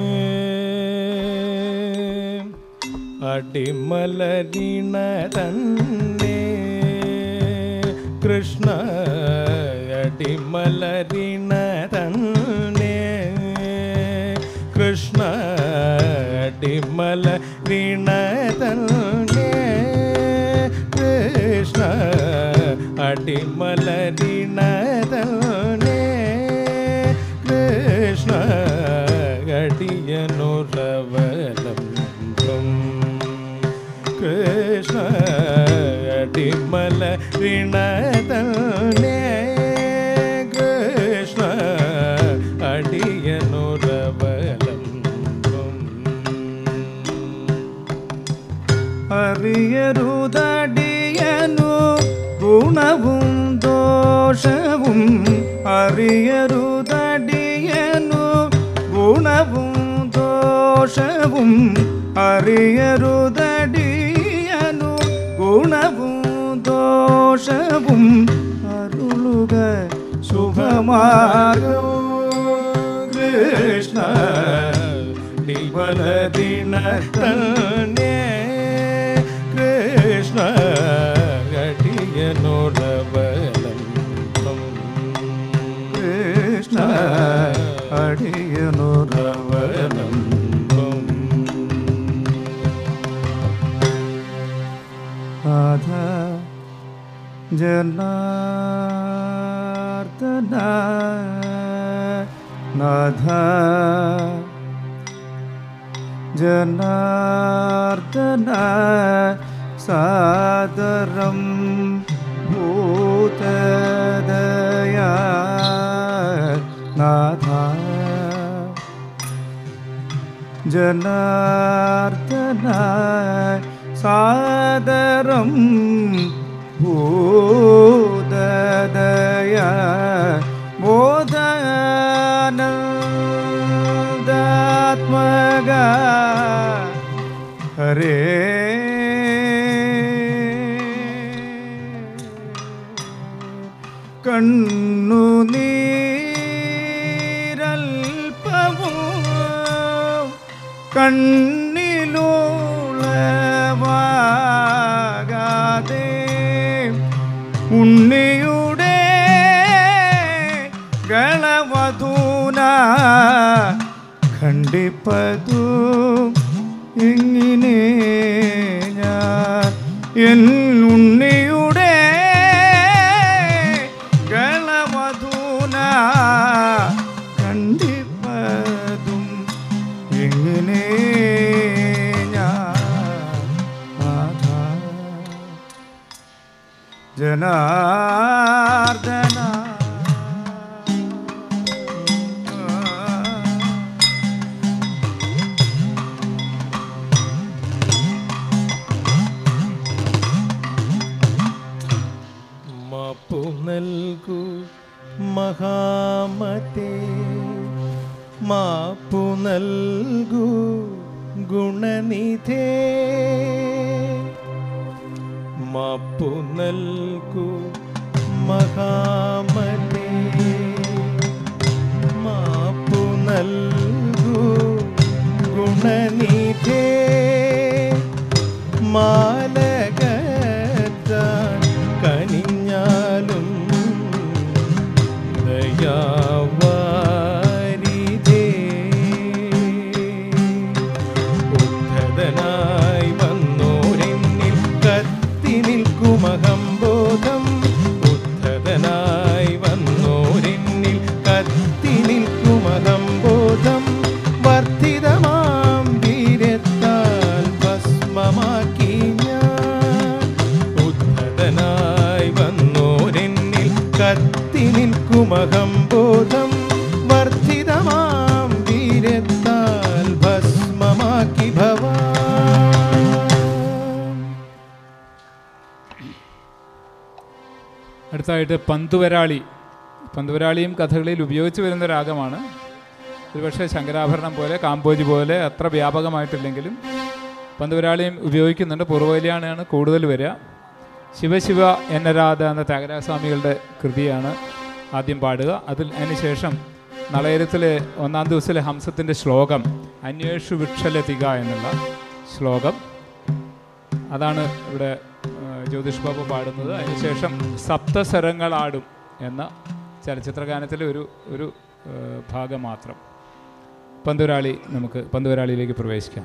അടിമലരിണ തന്നെ കൃഷ്ണ അടിമലരിണ തന്നെ കൃഷ്ണ അടിമലരിണ തന്നെ കൃഷ്ണ അടിമലരിണ തന്നെ കൃഷ്ണ അടിയനുറവലംബം കൃഷ്ണ അടിമലരിണ തന്നെ കൃഷ്ണ അടിയനുറവലംബം അറിയരുതടിയനു ഗുണവും ദോഷവും അറിയരുതടിയനു ഗുണവും ദോഷവും അറിയരുതടിയനു ഗുണവും ദോഷവും അരുളുക ശുഭമാർഗം കൃഷ്ണ നിബലദിന തന്നെ കൃഷ്ണ അടിയനുറവലംബം കൃഷ്ണ അടിയനുറവലംബം ആധ ജനാർദ്ദന നാഥ ജനാർദ്ദന സാദരം ഭൂതദയാ നാഥ ജനാർദ്ദന സാദരം ഭൂതദയ ബോധാനന്ദാത്മക ഹരേ കണ്ണു നീരൽപ്പവും കണ്ണിലുളവാകാതെ ഉണ്ണിയുടെ ഗളവധൂന ഖണ്ഡിപ്പതു എങ്ങനെ ഞാൻ എൻ ഉണ്ണിയുടെ ഗളവധൂന കണ്ടിപ്പതും എങ്ങനെ ഞാൻ ആധാ ജനാർദ്ദന മാപ്പു നൽകൂ മഹാമതേ മാപ്പു നൽകൂ ഗുണനിധേ മാപ്പു നൽകൂ മഹാമതേ മാപ്പു നൽകൂ ഗുണനിധേ മാലകത്താൻ കനിഞ്ഞാലും ദയാവാരിധേ അടുത്തതായിട്ട് പന്തുവരാളി പന്തുവരാളിയും കഥകളിയിൽ ഉപയോഗിച്ച് വരുന്ന രാഗമാണ് ഒരുപക്ഷെ ശങ്കരാഭരണം പോലെ കാമ്പോജി പോലെ അത്ര വ്യാപകമായിട്ടില്ലെങ്കിലും പന്തുവരാളിയും ഉപയോഗിക്കുന്നുണ്ട് പൂർവ്വകല്യാണമാണ് കൂടുതൽ വരിക ശിവശിവ എന്നരാധ എന്ന ത്യാഗരാജസ്വാമികളുടെ കൃതിയാണ് ആദ്യം പാടുക അതിൽ അതിന് ശേഷം നളയരത്തിലെ ഒന്നാം ദിവസത്തിലെ ഹംസത്തിൻ്റെ ശ്ലോകം അന്വേഷു വിക്ഷലതിക എന്നുള്ള ശ്ലോകം അതാണ് ഇവിടെ ആ, ജ്യോതിഷ് ബാബു പാടുന്നത് അതിനുശേഷം സപ്തസ്വരങ്ങളാടും എന്ന ചലച്ചിത്രഗാനത്തിലെ ഒരു ഒരു ആ, ഭാഗം മാത്രം പന്തുരാളി നമുക്ക് പന്തുവരാളിയിലേക്ക് പ്രവേശിക്കാം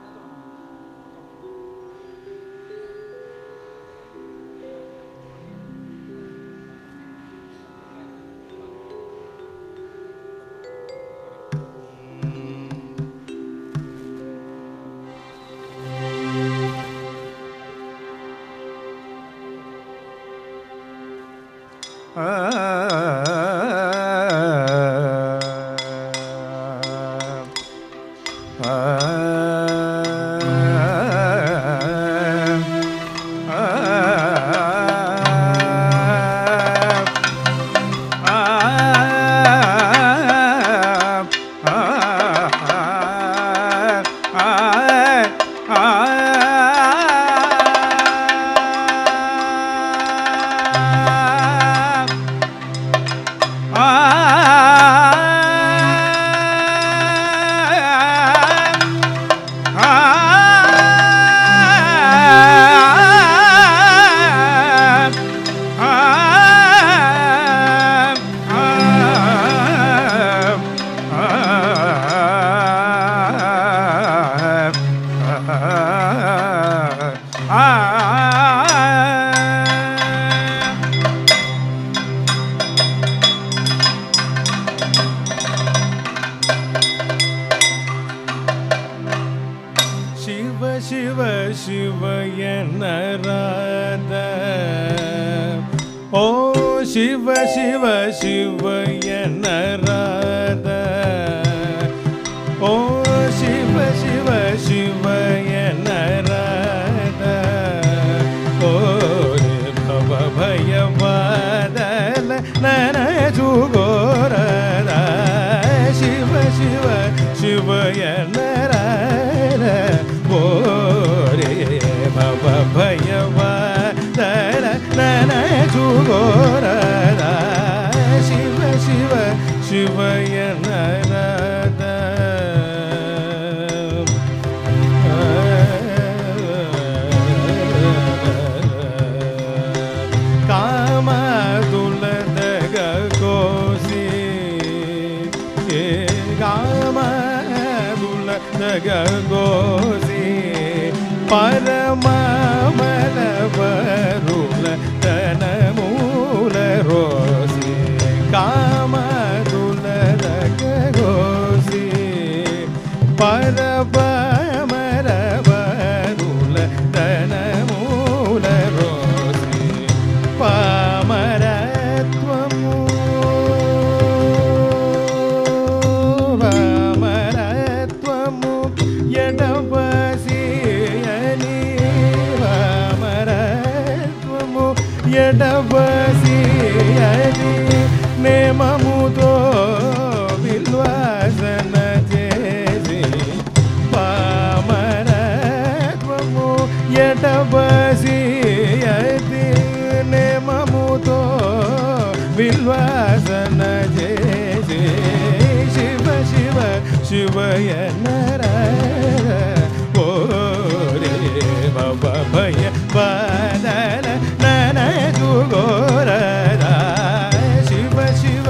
ಶಿವ ಶಿವ ಶಿವಯನರಾದ ಓ ಶಿವ ಶಿವ ಶಿವಯನರಾದ ಓ ಶಿವ ಶಿವ ಶಿವಯನರಾದ ಓ ರೇ ಭವ ಭಯವಾದಲ ನನ ಜುಗೋರದ ಶಿವ ಶಿವ ಶಿವಯನರಾದ ಓ ರೇ ಭವ ಭಯವಾದಲ ನನ ಜುಗೋರದ ಶಿವ ಶಿವ ಶಿವಯನರಾದ ಕಾಮದುಲದಗ ಕೋಸಿ ಕಾಮದುಲದಗ ಗೋಸಿ ಪರಮಲ ಬರುಲ ತನ ಮೂಲ ರೋಸಿ ಕಾಮದುಲದಗ ಗೋಸಿ ಪರಮರ ಬರುಲ ತನ ಮೂಲ ರೋಸಿ പാമരത്വമു പാമരത്വമു എടവസിയനി പാമരത്വമു ఎడవసియని నేమముతో విల్వాసన చేసి పామరత్వము ఎడవసియతి నేమముతో విల్వాసన చేసి శివ శివ శివయనర ఓ రే భవ భయ బాదల నన జుగోరద శివ శివ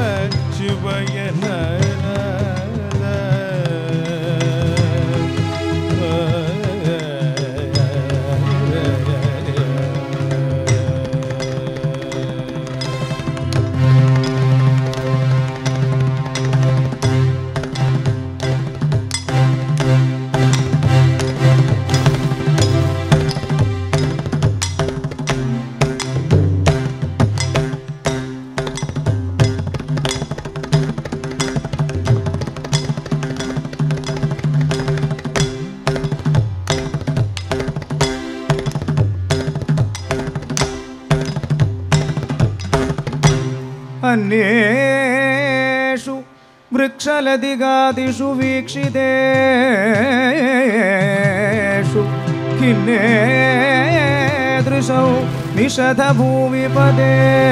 శివయనర വന്യേഷു വൃക്ഷലതികാദിഷു വീക്ഷിതേഷു ഖിന്നേദൃശൗ നിഷധഭൂവിപദേ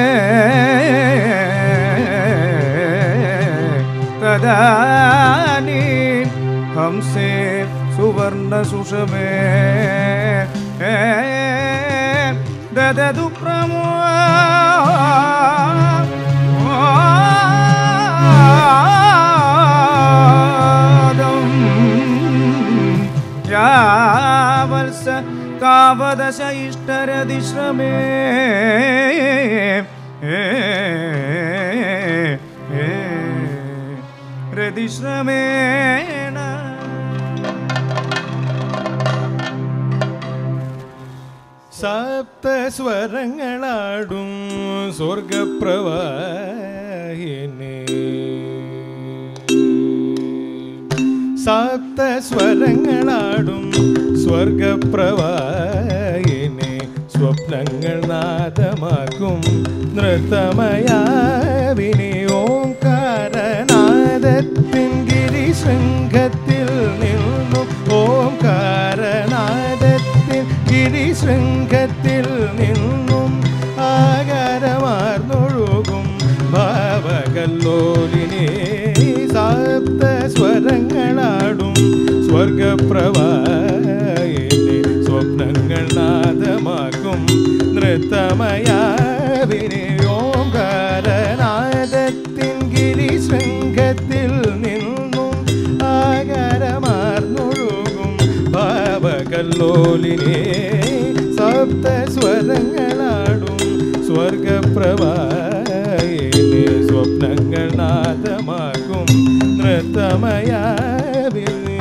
തദാനീം ഹംസേ സുവർണസുഷമേ ദദതു പ്രമോ യാവത്സ കാവദശ ഇഷ്ടരതിശ്രമേ രതിശ്രമേണ സപ്തസ്വരങ്ങളാടും സ്വർഗപ്രവാഹിനെ സപ്തസ്വരങ്ങളാടും സ്വർഗപ്രവാഹിനെ സ്വപ്നങ്ങൾ നാദമാക്കും നൃത്തമയാവിനെ ഓംകാരനാദത്തിൻ ഗിരിശൃംഗത്തിൽ നിന്നും ഓംകാരനാദത്തിൻ ഗിരിശൃംഗത്തിൽ നിന്നും ആകാരമാർന്നൊഴുകും ഭാവകല്ലോലിനെ സപ്തസ്വരങ്ങളാടും സ്വർഗപ്രവാഹിനെ സ്വപ്നങ്ങൾ നാദമാക്കും നൃത്തമയാവിനെ ഓംകാരനാദത്തിൻ ഗിരിശൃംഗത്തിൽ നിന്നും ആകാരമാർന്നൊഴുകും ഭാവകല്ലോലിനെ സപ്തസ്വരങ്ങളാടും സ്വർഗപ്രവാഹിനെ സ്വപ്നങ്ങൾ നാദമാക്കും നൃത്തമയാവിനെ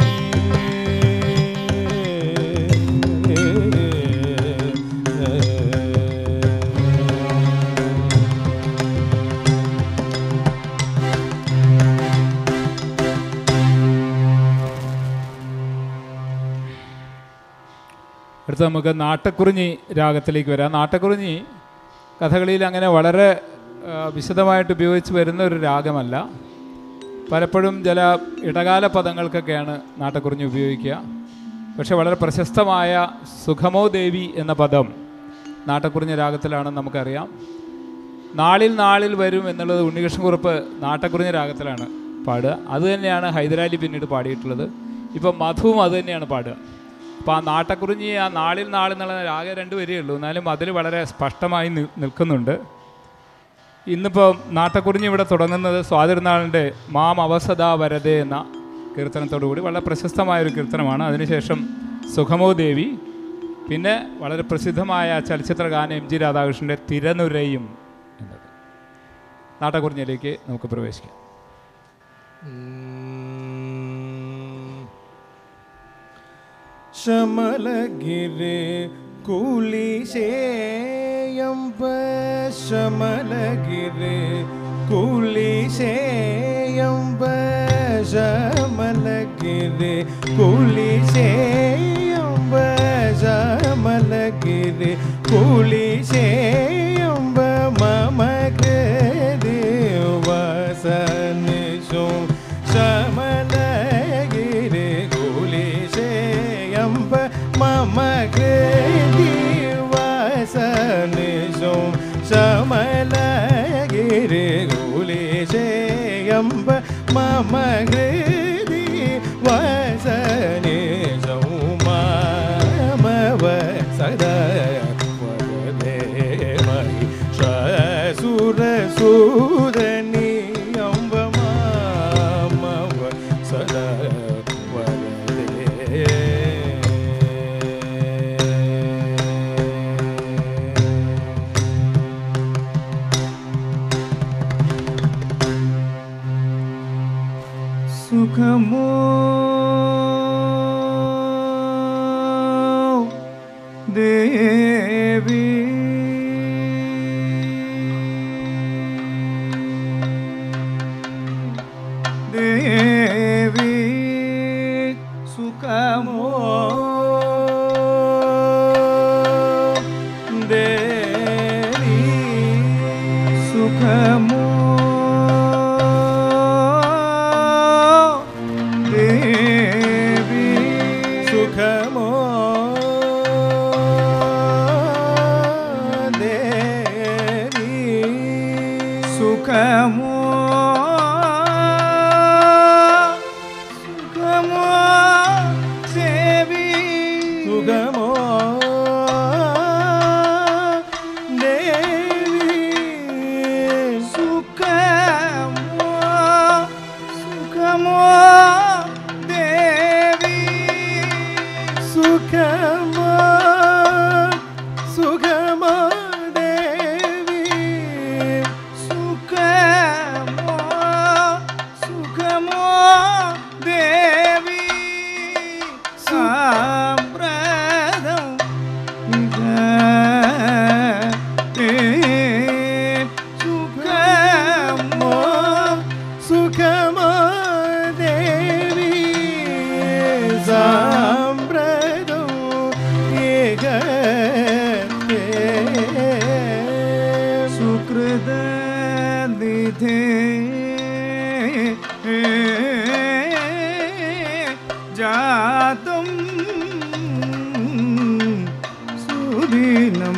അടുത്ത നമുക്ക് നാട്ടക്കുറിഞ്ഞി രാഗത്തിലേക്ക് വരാം നാട്ടക്കുറിഞ്ഞി കഥകളിയിൽ അങ്ങനെ വളരെ ആ, വിശദമായിട്ട് ഉപയോഗിച്ച് വരുന്ന ഒരു രാഗമല്ല പലപ്പോഴും ചില ഇടകാല പദങ്ങൾക്കൊക്കെയാണ് നാട്ടക്കുറിഞ്ഞി ഉപയോഗിക്കുക പക്ഷെ വളരെ പ്രശസ്തമായ സുഖമോ ദേവി എന്ന പദം നാട്ടക്കുറിഞ്ഞി രാഗത്തിലാണെന്ന് നമുക്കറിയാം നാളിൽ നാളിൽ വരും എന്നുള്ളത് ഉണ്ണികൃഷ്ണൻകുറുപ്പ് നാട്ടക്കുറിഞ്ഞി രാഗത്തിലാണ് പാടുക അത് തന്നെയാണ് ഹൈദരാലി പിന്നീട് പാടിയിട്ടുള്ളത് ഇപ്പം മധുവും അത് തന്നെയാണ് പാടുക അപ്പോൾ ആ നാട്ടക്കുറിഞ്ഞി ആ നാളിൽ നാളിൽ എന്നുള്ള ആകെ രണ്ട് വരികയേ ഉള്ളൂ എന്നാലും അതിൽ വളരെ സ്പഷ്ടമായി നി- നിൽക്കുന്നുണ്ട് ഇന്നിപ്പോൾ നാട്ടക്കുറിഞ്ഞി ഇവിടെ തുടങ്ങുന്നത് സ്വാതിരുന്നാളിൻ്റെ മാം അവസദാ വരദേ എന്ന കീർത്തനത്തോടു കൂടി വളരെ പ്രശസ്തമായൊരു കീർത്തനമാണ് അതിനുശേഷം സുഖമോ ദേവി പിന്നെ വളരെ പ്രസിദ്ധമായ ചലച്ചിത്ര ഗാനം എം ജി രാധാകൃഷ്ണൻ്റെ തിരനുരയും എന്നത് നാട്ടക്കുറിഞ്ഞിലേക്ക് നമുക്ക് പ്രവേശിക്കാം ശമലഗിരി കുലിശേയംബ ശമലഗിരി കുലിശേയംബ ശമലഗിരി കുലിശേയംബ ശമലഗിരി കുലിശേയംബ മമ കൃതി വസനിഷു ശമലഗിരി കുലിശേയംബ മമ കൃതി വസനിഷു ശമലഗിരി കുലിശേയംബ മമ കൃതി വസനിഷു മമ സദാ വരദേമയി സുരസൂദനി അംബ മാമവ സദാ വരദേ സുഖമോ ദേവി ദേവി സുഖമോ ദേവി സുഖമോ സുഖമോ ദേവി സുഖമോ ദേവി സുഖമോ സുഖമോ ദേവി സുഖമോ സുഖമോ ദേവി സുഖമോ സുഖമോ ദേവി സാമ്പ്രദം സുഖമോ സുഖമോ ദേവി സാമ്പ്രതോ ഏകത്തെ സുകൃത നിധേ ജാതം സുദിനം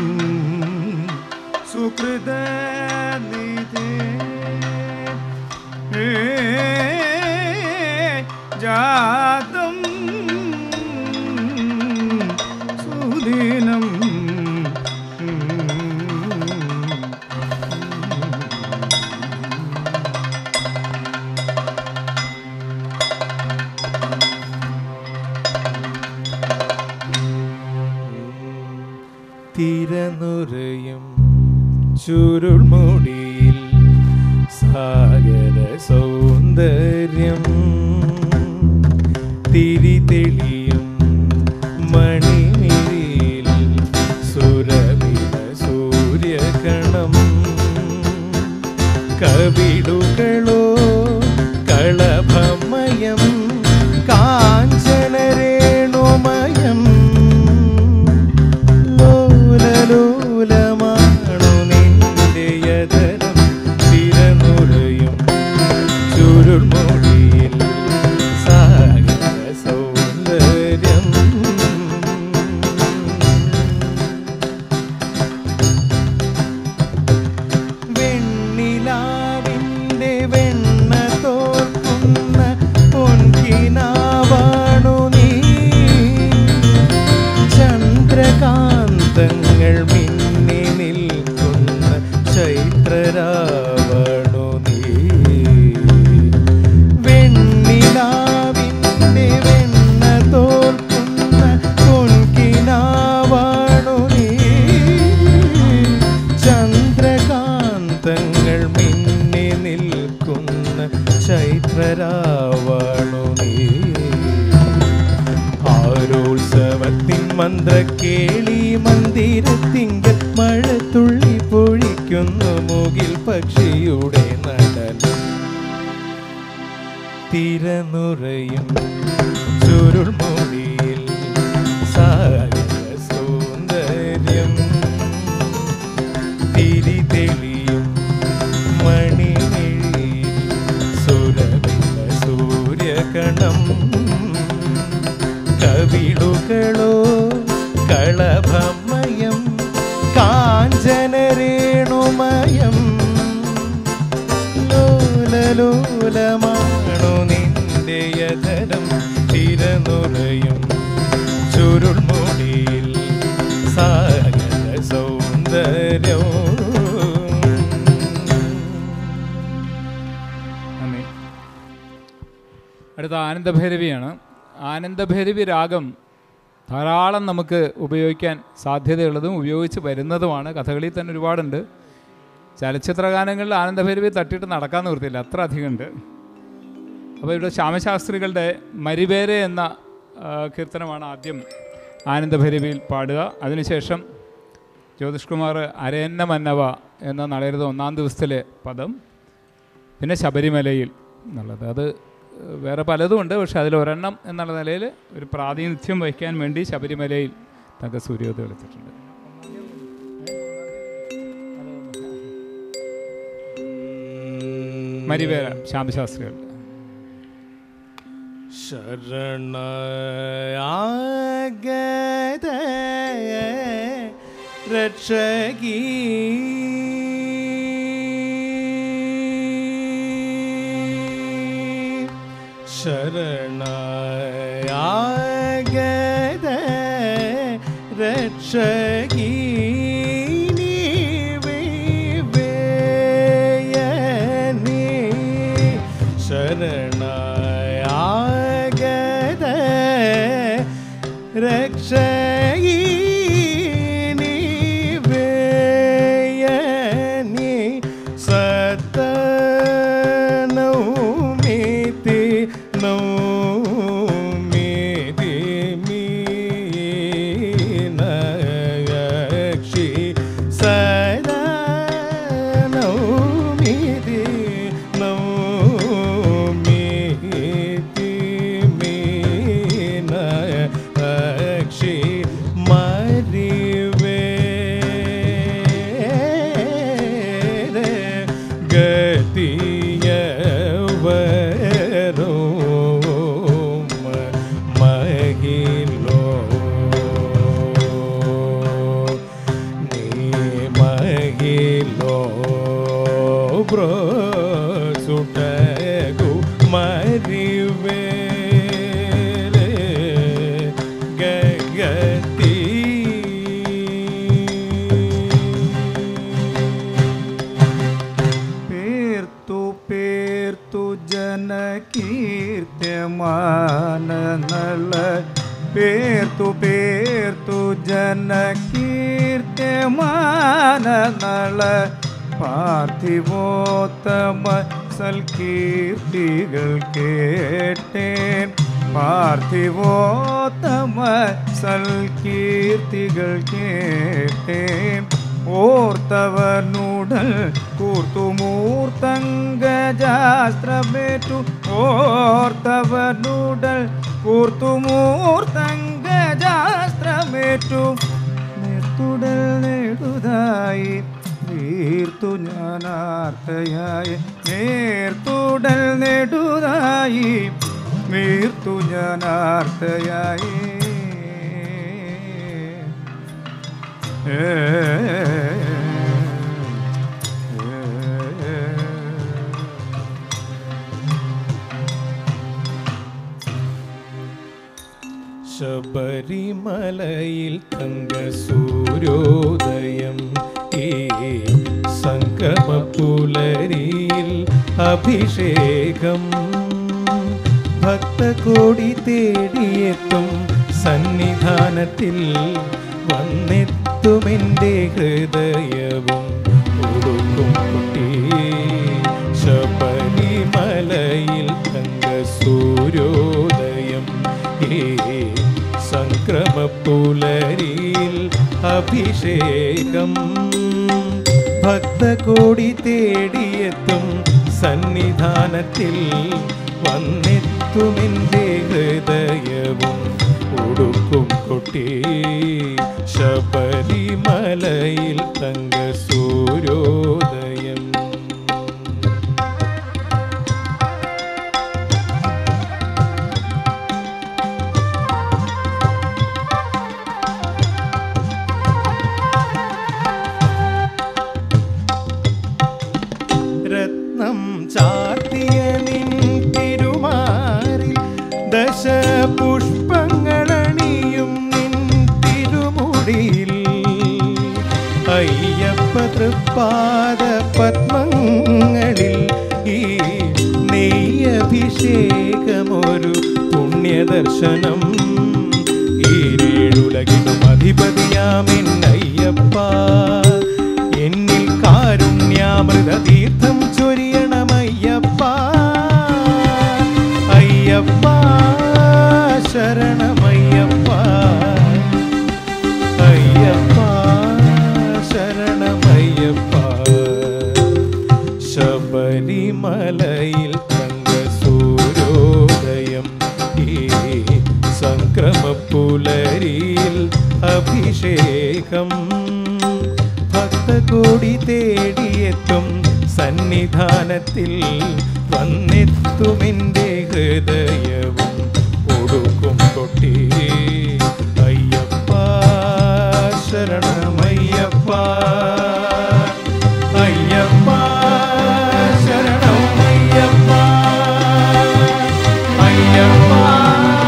സുകൃത നിധേ ജാതം സുദിനം തിരനുറയും ചുരുൾമുടിയിൽ സാഗര സൗന്ദര്യം തിരി തെളിയും മണിമിഴിയിൽ സുരവില സൂര്യകണം കവിടുകളോ കളഭമയം കാഞ്ചനരേണുമയം ലോലലോലമാണു നിന്റെ യതനം തിരനുറയും ചുരുൾമൊഴിയിൽ സാഗര സൗന്ദര്യം വെണ്ണിലാവിൻ്റെ വെണ്ണ തോർക്കുന്ന പൊൻകിനാവാണു നീ ചന്ദ്രകാന്തങ്ങൾ മിന്നി നിൽക്കുന്ന ചൈത്രരാവണു നീ വെണ്ണിലാവിൻ്റെ വെണ്ണ തോർക്കുന്ന പൊൻകിനാവാണു നീ ചന്ദ്രകാന്തങ്ങൾ മിന്നി നിൽക്കുന്ന ചൈത്രരാവണു നീ ആരോത്സവത്തിൻ മന്ത്രക്കേളി മന്ദിരത്തിങ്കൽ മഴത്തുള്ളി പൊഴിക്കുന്നു മുകിൽ പക്ഷിയുടെ നടനം തിരനുറയും ചുരുൾമുടിയിൽ സാഗര സൗന്ദര്യം തിരി തെളിയും മണിമിഴിയിൽ സുരവില സൂര്യകണം കവിളുകളോ കളഭമയം കാഞ്ചനരേണുമയം ലോലലോലമാണു നിന്റെ യതനം തിരനുറയും ചുരുൾമുടിയിൽ സാഗര സൗന്ദര്യവും നന്ദി അടുത്ത ആനന്ദഭൈരവിയാണ് ആനന്ദഭൈരവി രാഗം ധാരാളം നമുക്ക് ഉപയോഗിക്കാൻ സാധ്യതയുള്ളതും ഉപയോഗിച്ച് വരുന്നതുമാണ് കഥകളിയിൽ തന്നെ ഒരുപാടുണ്ട് ചലച്ചിത്ര ഗാനങ്ങളിൽ ആനന്ദഭൈരവി തട്ടിയിട്ട് നടക്കാൻ നിവൃത്തിയില്ല അത്ര അധികമുണ്ട് അപ്പോൾ ഇവിടെ ശ്യാമശാസ്ത്രികളുടെ മരിവേരെ എന്ന ആ, കീർത്തനമാണ് ആദ്യം ആനന്ദഭൈരവിയിൽ പാടുക അതിനുശേഷം ജ്യോതിഷ് കുമാർ അരയന്ന മന്നവ എന്ന നളയരുത് ഒന്നാം ദിവസത്തിലെ പദം പിന്നെ ശബരിമലയിൽ എന്നുള്ളത് അത് വേറെ പലതും ഉണ്ട് പക്ഷെ അതിൽ ഒരെണ്ണം എന്നുള്ള നിലയിൽ ഒരു പ്രാതിനിധ്യം വഹിക്കാൻ വേണ്ടി ശബരിമലയിൽ തങ്ക സൂര്യോദയം എടുത്തിട്ടുണ്ട് മരിവേര ശ്യാമശാസ്ത്രികൾ ശരണാഗത രക്ഷകീ ശരണാഗത ശരണാഗത രക്ഷകീ ശരണാഗത രക്ഷയീനി വേയനി സത്തനൗമിതി നൗമിതി മീനക്ഷി സദനൗമിതി നൗമിതി മീനക്ഷി മരിവേ ഗതിയവരോം മഹിലോ നീ മഹിലോ ബ്രോ സുട്ടകു മരിവേ ഗഗതി പേർത്തു പേർത്തു ജനകീർത്യമാനനള പേർത്തു പേർത്തു ജനകീർത്യമാനനള പാർത്ഥിവോത്തമ സൽകീർത്തികൾ കേട്ടേൻ പാർത്ഥിവോത്തമ സൽകീർത്തികൾ കേട്ടേൻ ഓർത്തവനുടൽ കൂർത്തുമൂർത്തങ്കജാസ്ത്രമേറ്റു ഓർത്തവനുടൽ കൂർത്തുമൂർത്തങ്കജാസ്ത്രമേറ്റു നിർത്തുടൽ നേടുതായി വീർത്തു ഞാനാർത്തയായി നേർത്തുടൽ നെടുതായി വീർത്തു ഞാനാർത്തയായി ഏ ശബരിമലയിൽ തങ്ക സൂര്യോദയം ഈ സംഗമപുലരിയിൽ അഭിഷേകം ഭക്തകോടി തേടിയെത്തും സന്നിധാനത്തിൽ വന്നെത്തുമെൻ്റെ ഹൃദയവും ഉടുക്കും കുട്ടി ശബരിമലയിൽ തങ്ക സൂര്യോദയം ഈ സംക്രമപ്പുലരിയിൽ അഭിഷേകം ഭക്തകോടി തേടിയെത്തും സന്നിധാനത്തിൽ വന്നെത്തുമെൻ്റെ ഹൃദയവും ഉടുക്കും കൊട്ടി ശബരിമലയിൽ തങ്ക സൂര്യോദയം രത്നം ചാർത്തിയ നിൻ തിരുമാറിൽ ദശപുഷ്പങ്ങളണിയും നിൻ തിരുമുടിയിൽ അയ്യപ്പ തൃപ്പാദ പത്മങ്ങളിൽ ഈ നെയ്യഭിഷേകമൊരു പുണ്യദർശനം ഈരേഴുലകിനും അധിപതിയാമിൻ അയ്യപ്പ എന്നിൽ കാരുണ്യാമൃത തീർത്ഥം ചൊരിയണമയ്യപ്പ അയ്യപ്പ ശരണമയ്യപ്പ അയ്യപ്പ ശരണമയ്യപ്പ ശബരിമലയിൽ തങ്ക സൂര്യോദയം ഈ സംക്രമപ്പുലരിയിൽ അഭിഷേകം ഭക്തകോടി തേടിയെത്തും സന്നിധാനത്തിൽ വന്നെത്തുമെൻ്റെ ഹൃദയവും ഒടുക്കും കൊട്ടി അയ്യപ്പ ശരണമയ്യപ്പ അയ്യപ്പ ശരണമയ്യപ്പ അയ്യപ്പ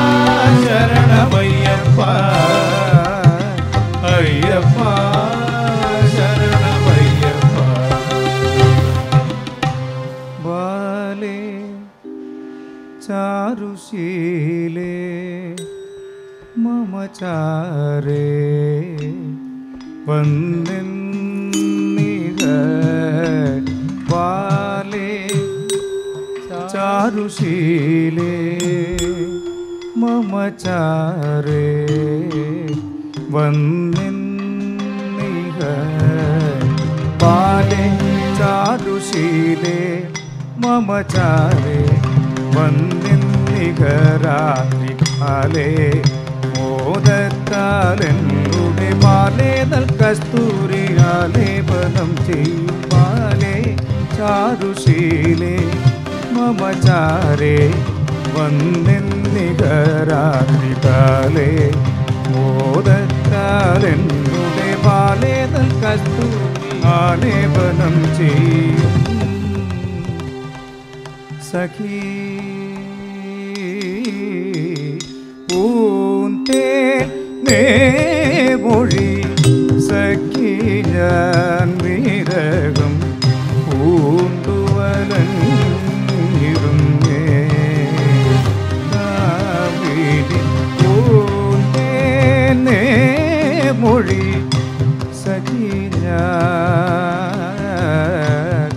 ചാരേ വന്നിക പാലേ ചാരുശീലേ മമ ചാരേ വന്നിക പാലേ ചാരുശീലേ മമ ചാരേ വന്നിന്നികരാത്രി കാലേ മോദത്താലെന്നുടെ പാലേ നൽ കസ്തൂരിയാലേപനം ചെയ്യും പാലേ ചാരുശീലേ മമ ചാരേ വന്നിന്നികരാത്രി കാലേ മോദത്താലെന്നുടെ പാലേ നൽ കസ്തൂരിയാലേപനം ചെയ്യും സഖീ പൂന്തേ മൊഴി സഖി ഞാൻ വിരകം പൂണ്ടുവലങ്ങിരുന്നേ കാവിരി പൂന്തേ മൊഴി സഖി ഞാൻ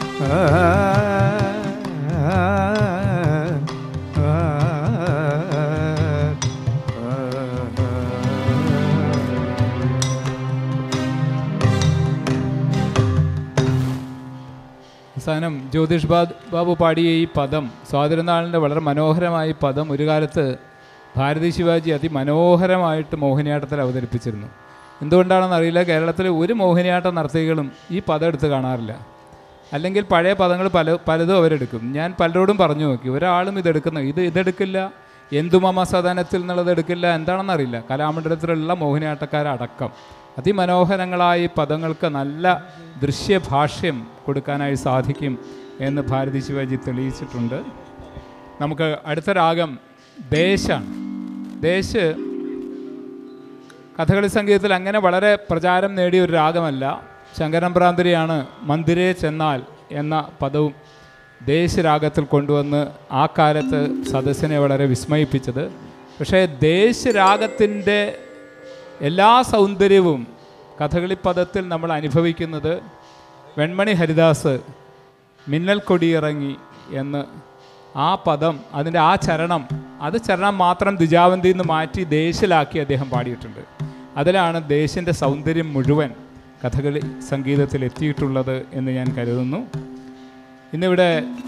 അവസാനം ജ്യോതിഷ് ബാദ് ബാബു പാടിയ ഈ പദം സ്വാതന്ത്ര്യനാളിൻ്റെ വളരെ മനോഹരമായ ഈ പദം ഒരു കാലത്ത് ഭാരതി ശിവാജി അതിമനോഹരമായിട്ട് മോഹിനിയാട്ടത്തിൽ അവതരിപ്പിച്ചിരുന്നു എന്തുകൊണ്ടാണെന്ന് അറിയില്ല കേരളത്തിലെ ഒരു മോഹിനിയാട്ട നർത്തകികളും ഈ പദം എടുത്ത് കാണാറില്ല അല്ലെങ്കിൽ പഴയ പദങ്ങൾ പല പലതും അവരെടുക്കും ഞാൻ പലരോടും പറഞ്ഞു നോക്കി ഒരാളും ഇതെടുക്കുന്ന ഇത് ഇതെടുക്കില്ല എന്തുമമ സദനത്തിൽ എന്നുള്ളത് എടുക്കില്ല എന്താണെന്നറിയില്ല കലാമണ്ഡലത്തിലുള്ള മോഹിനിയാട്ടക്കാരടക്കം അതിമനോഹരങ്ങളായ ഈ പദങ്ങൾക്ക് നല്ല ദൃശ്യഭാഷ്യം കൊടുക്കാനായി സാധിക്കും എന്ന് ഭാരതി ശിവാജി തെളിയിച്ചിട്ടുണ്ട് നമുക്ക് അടുത്ത രാഗം ദേശാണ് ദേശ് കഥകളി സംഗീതത്തിൽ അങ്ങനെ വളരെ പ്രചാരം നേടിയ ഒരു രാഗമല്ല ശങ്കരൻ ഭ്രാന്തരിയാണ് മന്ദിരേ ചെന്നാൽ എന്ന പദവും ദേശരാഗത്തിൽ കൊണ്ടുവന്ന് ആ കാലത്ത് സദസ്സിനെ വളരെ വിസ്മയിപ്പിച്ചത് പക്ഷേ ദേശരാഗത്തിൻ്റെ എല്ലാ സൗന്ദര്യവും കഥകളി പദത്തിൽ നമ്മൾ അനുഭവിക്കുന്നത് വെൺമണി ഹരിദാസ് മിന്നൽ കൊടിയിറങ്ങി എന്ന് ആ പദം അതിൻ്റെ ആ ചരണം അത് ചരണം മാത്രം ദ്വിജാവന്തിയിൽ നിന്ന് മാറ്റി ദേശിലാക്കി അദ്ദേഹം പാടിയിട്ടുണ്ട് അതിലാണ് ദേശിൻ്റെ സൗന്ദര്യം മുഴുവൻ കഥകളി സംഗീതത്തിൽ എത്തിയിട്ടുള്ളത് എന്ന് ഞാൻ കരുതുന്നു ഇന്നിവിടെ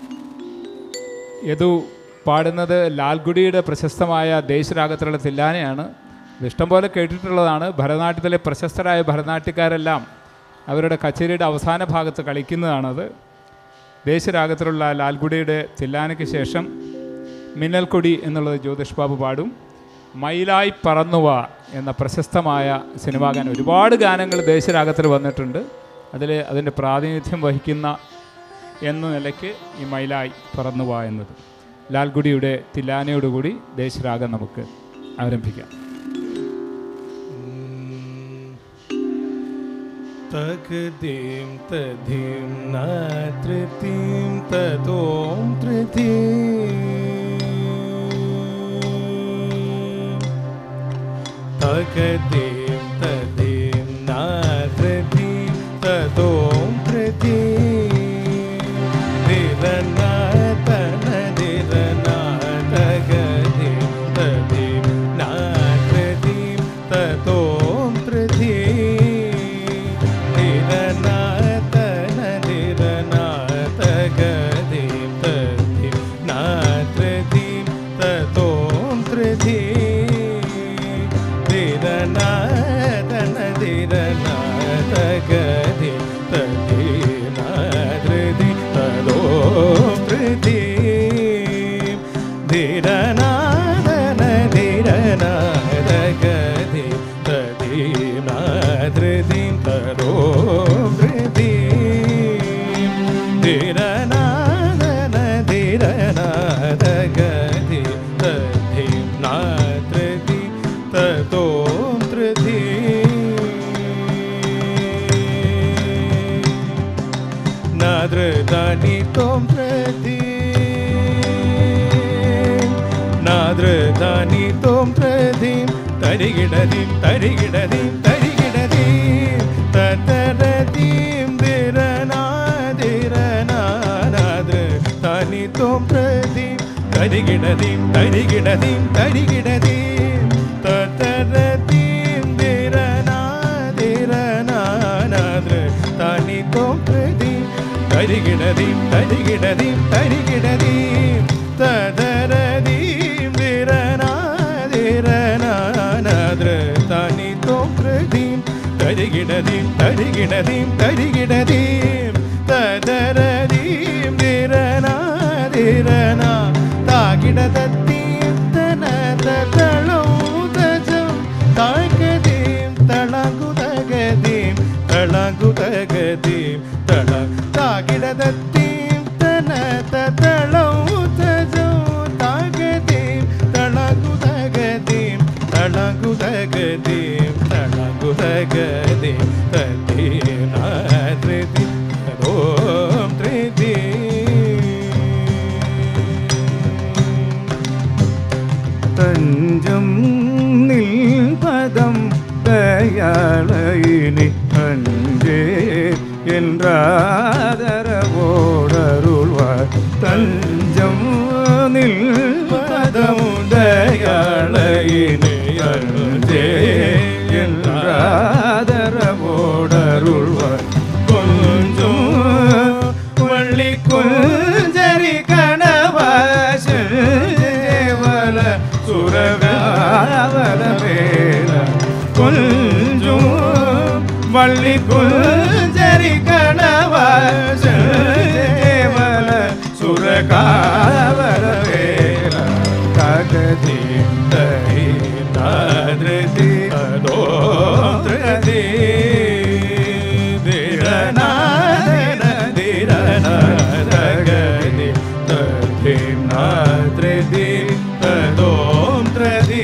യദു പാടുന്നത് ലാൽഗുഡിയുടെ പ്രശസ്തമായ ദേശരാഗത്തിലുള്ള തില്ലാനയാണ് ഇത് ഇഷ്ടംപോലെ കേട്ടിട്ടുള്ളതാണ് ഭരതനാട്യത്തിലെ പ്രശസ്തരായ ഭരതനാട്യക്കാരെല്ലാം അവരുടെ കച്ചേരിയുടെ അവസാന ഭാഗത്ത് കളിക്കുന്നതാണത് ദേശരാഗത്തിലുള്ള ലാൽഗുഡിയുടെ തില്ലാനയ്ക്ക് ശേഷം മിന്നൽക്കൊടി എന്നുള്ളത് ജ്യോതിഷ് ബാബു പാടും മയിലായി പറന്നുവ എന്ന പ്രശസ്തമായ സിനിമാ ഗാനം ഒരുപാട് ഗാനങ്ങൾ ദേശരാഗത്തിൽ വന്നിട്ടുണ്ട് അതിൽ അതിൻ്റെ പ്രാതിനിധ്യം വഹിക്കുന്ന എന്ന നിലയ്ക്ക് ഈ മയിലായി പറന്നുവ എന്നത് ലാൽഗുഡിയുടെ തില്ലാനയോടുകൂടി ദേശരാഗം നമുക്ക് ആരംഭിക്കാം തകതീം തധീം നാതൃതീം തതോം തൃതീം തകതീം തധീം നാതൃതീം തതോം തൃതീം ദിരനാ തനദിരനാ തകതീം തധീം നാതൃതീം തതോം തൃതീം ധീം തരോ ധൃതീം ധീരനാദന ധീരനാദഗതി തധീം നാതൃതി തതോം തൃതി നാദൃതാനി തോം പ്രതി നാദൃതാനി തോം പ്രതി തൈ തരികിടതീം തരികിടതീം തരികിടതീം തതരതീം ദിരനാദിരനാനാദ് തനിത്തോം പ്രതീം തരികിടതീം തരികിടതീം തരികിടതീം തതരതീം ദിരനാദിരനാനാദ് തനിത്തോം പ്രതീം തരികിടതീം തരികിടതീം തരികിടതീം തദരതീം വിരനാദിരനാനദ്ര തനിത്തോം പ്രതീം തരികിടതീം തരികിടതീം തരികിടതീം തദരതീം വിരനാദിരന താകിടതീം തനതളൗതജം താഴ്കതീം തളകുതകതീം തളകുതകതീം തള താകിടതീം തനതളൗതജം താകതീം തളകുതകതീം തളകുതകതീം തളകുതകതീം തദീനാദ്രതി ഓം ത്രിതി തഞ്ചം നിൽപദം ദയാളയിനി അഞ്ചേ என்றாதரவோடருள்வார் தஞ்சம் நில்பதம் தயாளயினி அஞ்சே என்றாதரவோடருள்வார் கொஞ்சம் வள்ளி குஞ்சரி கணவாசேவல சுரகாவல வேல கொஞ்சம் வள்ளி குஞ்சரி கணவாசேவல சுரகாவல வேல ககதி தரி நாதிருதி அதோத்ரதி திரணாதிரணாதகதி ததி நாதிருதி ததோம் த்ரதி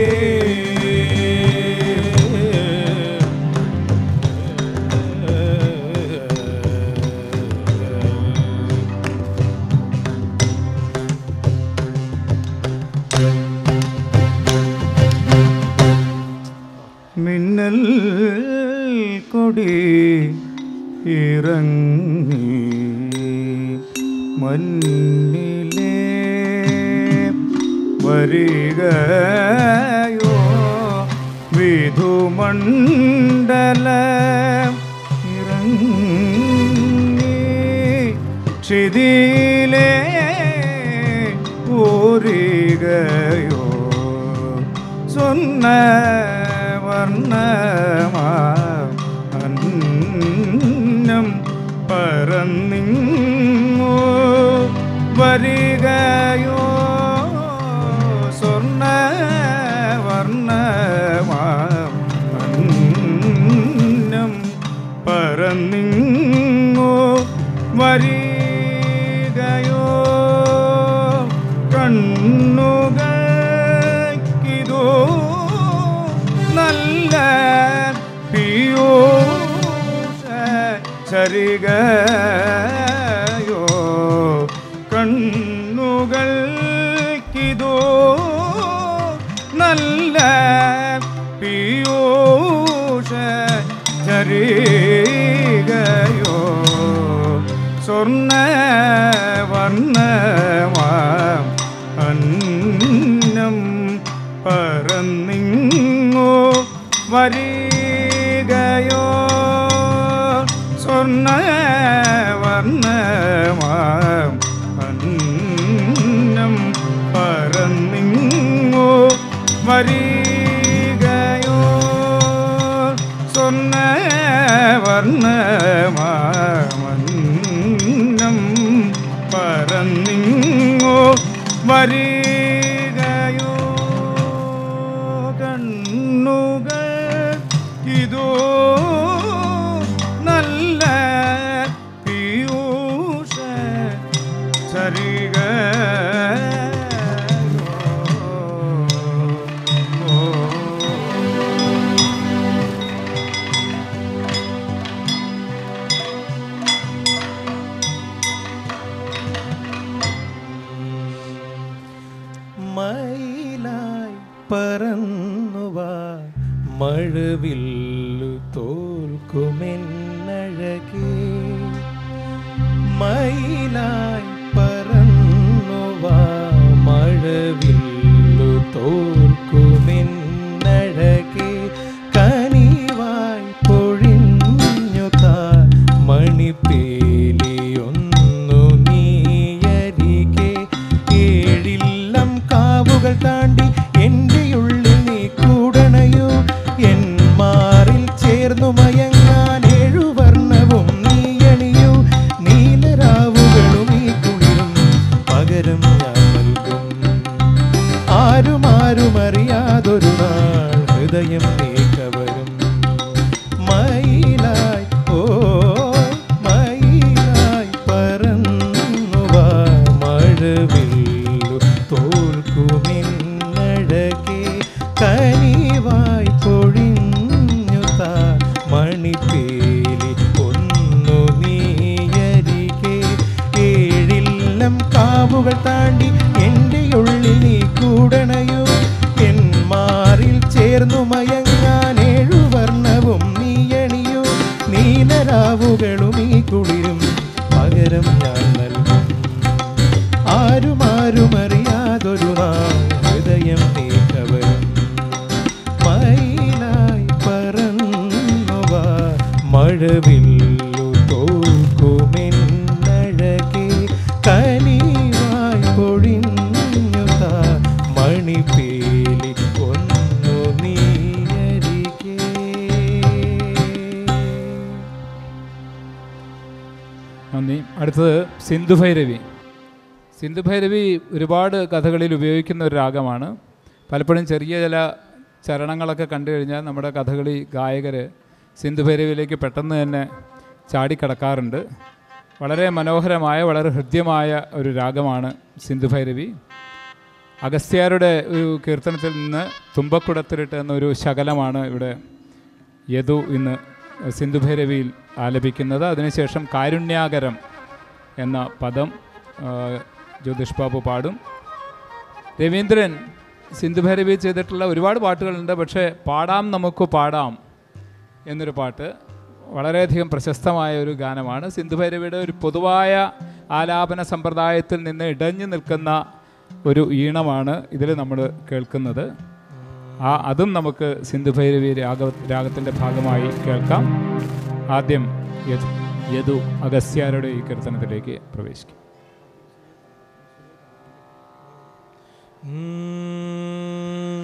മിന്നൽ കൊടി ഇറങ്ങി മണ്ണിലേ വരികയോ വിധുമണ്ഡല ഇറങ്ങി ക്ഷിതിയിലേ ഓരികയോ சொன்ன வர்ணமா அன்னம் பரന്നിങ്ങോ വരികയോ സ്വർണ്ണ വർണ്ണമാം അന്നം പരന്നിങ്ങോ വരികയോ കണ്ണുകൾക്കിതോ നല്ല പിയൂഷ ചരികയോ കണ്ണുകൾക്കിതോ നല്ല പിയൂഷ ചരികയോ സ്വർണ്ണ വർണ്ണമാം അന്നം പറന്നിങ്ങോ വരികയോ സ്വർണ്ണ വർണ്ണമാം അന്നം പറന്നിങ്ങോ വരികയോ സ്വർണ്ണ വർണ്ണമാമന്നം പറന്നിങ്ങോ വരികയോ കണ്ണുകൾ ഇതോ നല്ല പീയൂഷ ചരിക പറന്നുവാ മഴവില്ലു തോൽക്കുമെന്നഴകേ മയിലായി പറന്നുവാ മഴവില്ലു തോൽക്കുമെന്നഴകേ കനിവായി പൊഴിഞ്ഞു താ മണിപ്പേലിയൊന്നു നീയരികെ ഏഴില്ലം കാവുകൾ താണ്ടി എൻ്റെ ഉള്ളിൽ നീ കൂടണയോ എൻ മാറിൽ ചേർന്നു മയങ്ങാൻ ഏഴുവർണ്ണവും നീയണിയൂ നീലരാവുകളും ഈ കുളിരും പകരം ഞാൻ നൽകും ആരും ആരും അറിയാതൊരു നാൾ ഹൃദയം നീ കവരും മയിലായി ഓ മയിലായി പറന്നുവാ മഴവില്ലു തോൽക്കുമെന്നഴകെ കനിവായി പൊഴിഞ്ഞു താ മണിപ്പേലി ഒന്നു നീയരികെ ഏഴില്ലം കാവുകൾ താണ്ടി എൻ്റെ ഉള്ളിൽ നീ കൂടണയോ എൻ മാറിൽ ചേർന്നു മയങ്ങാൻ ഏഴുവർണ്ണവും നീയണിയോ നീലരാവുകളും ഈ കുളിരും പകരം ഞാൻ നൽകും ആരും ആരും അറിയാതൊരു നാൾ ഹൃദയം നീ കവരും മയിലായി പറന്നുവാ മഴവില്ലു തോൽക്കുമെന്നഴകെ കനിവായി പൊഴിഞ്ഞു താ മണിപ്പേലി ഒന്നു നീയരികെ നന്ദി അടുത്തത് സിന്ധുഭൈരവി സിന്ധുഭൈരവി ഒരുപാട് കഥകളിൽ ഉപയോഗിക്കുന്ന ഒരു രാഗമാണ് പലപ്പോഴും ചെറിയ ചില ചരണങ്ങളൊക്കെ കണ്ടു കഴിഞ്ഞാൽ നമ്മുടെ കഥകളി ഗായകർ സിന്ധുഭൈരവിയിലേക്ക് പെട്ടെന്ന് തന്നെ ചാടിക്കടക്കാറുണ്ട് വളരെ മനോഹരമായ വളരെ ഹൃദ്യമായ ഒരു രാഗമാണ് സിന്ധുഭൈരവി അഗസ്ത്യാരുടെ ഒരു കീർത്തനത്തിൽ നിന്ന് തുമ്പക്കുടത്തിലിട്ട് എന്നൊരു ശകലമാണ് ഇവിടെ യദു ഇന്ന് സിന്ധുഭൈരവിയിൽ ആലപിക്കുന്നത് അതിനുശേഷം കാരുണ്യാകരം എന്ന പദം ആ, ജ്യോതിഷ് ബാബു പാടും രവീന്ദ്രൻ സിന്ധുഭൈരവി ചെയ്തിട്ടുള്ള ഒരുപാട് പാട്ടുകളുണ്ട് പക്ഷേ പാടാം നമുക്ക് പാടാം എന്നൊരു പാട്ട് വളരെയധികം പ്രശസ്തമായ ഒരു ഗാനമാണ് സിന്ധുഭൈരവിയുടെ ഒരു പൊതുവായ ആലാപന സമ്പ്രദായത്തിൽ നിന്ന് ഇടഞ്ഞു നിൽക്കുന്ന ഒരു ഈണമാണ് ഇതിൽ നമ്മൾ കേൾക്കുന്നത് ആ അതും നമുക്ക് സിന്ധുഭൈരവി രാഗ രാഗത്തിൻ്റെ ഭാഗമായി കേൾക്കാം ആദ്യം യദു യദു അഗസ്ത്യാരുടെ ഈ കീർത്തനത്തിലേക്ക് പ്രവേശിക്കും ഉം.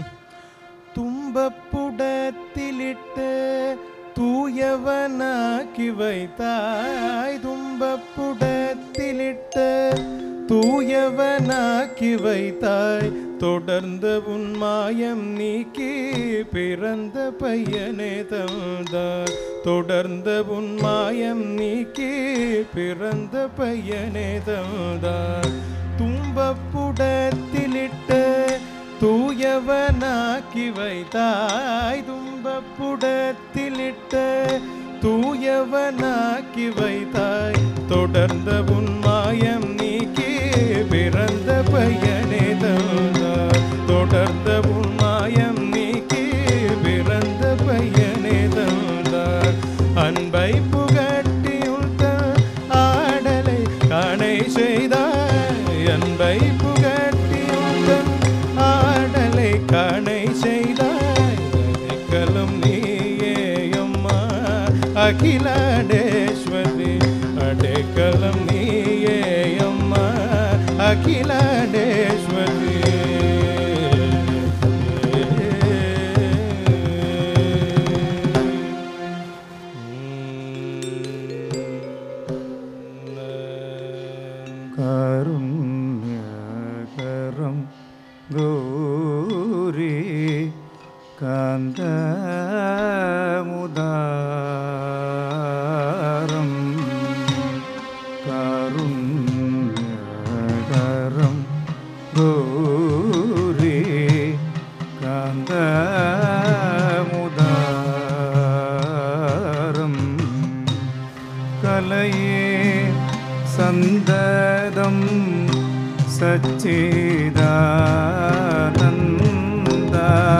തുമ്പപ്പുടത്തിലിട്ട് തൂയവനാക്കി വൈത്തായ് തുമ്പപ്പുടത്തിലിട്ട് தூயவனாக்கி வைத்தாய் தொடர்ந்த உன்மாயம் நீக்கி பிறந்த பையனே தந்தார் தொடர்ந்த உன்மாயம் நீக்கி பிறந்த பையனே தந்தார் தும்பப்புடத்திலிட்டு தூயவனாக்கி வைத்தாய் தும்பப்புடத்திலிட்டு தூயவனாக்கி வைத்தாய் தொடர்ந்த உன்மாயம் நீக்கி பிறந்த பையனே தந்தார் தொடர்ந்த உன்மாயம் நீக்கி பிறந்த பையனே தந்தார் அன்பை புகட்டியுள் தன் ஆடலை காணை செய்தாய் அன்பை புகட்டியுள் தன் ஆடலை காணை செய்தாய் அடைக்கலம் நீயேயம்மா அகிலாண்டேஸ்வரி அடைக்கலம் நீயேயம்மா அகிலாண்டேஸ்வரி കാരുണ്യകരം ഗൗരി കാന്തമുദാരം കാരുണ്യകരം ഗൗരി കാന്തമുദാരം കലയേ സന്തതം സച്ചിദാനന്ദ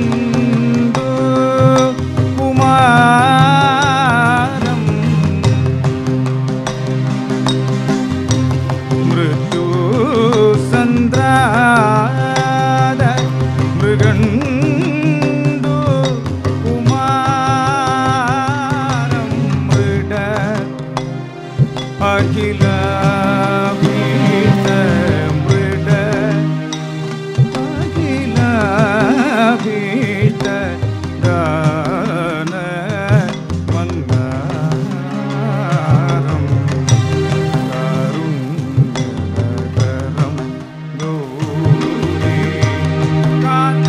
കുമാരം മൃത്യു സന്ദ്രാത മൃഗണ്ടു കുമാരം മൃഡ അഖില വീത മൃഡ അഖില വീത ദാന മന്ദാരം കാരുണ്യകരം ഗൗരി കാന്ത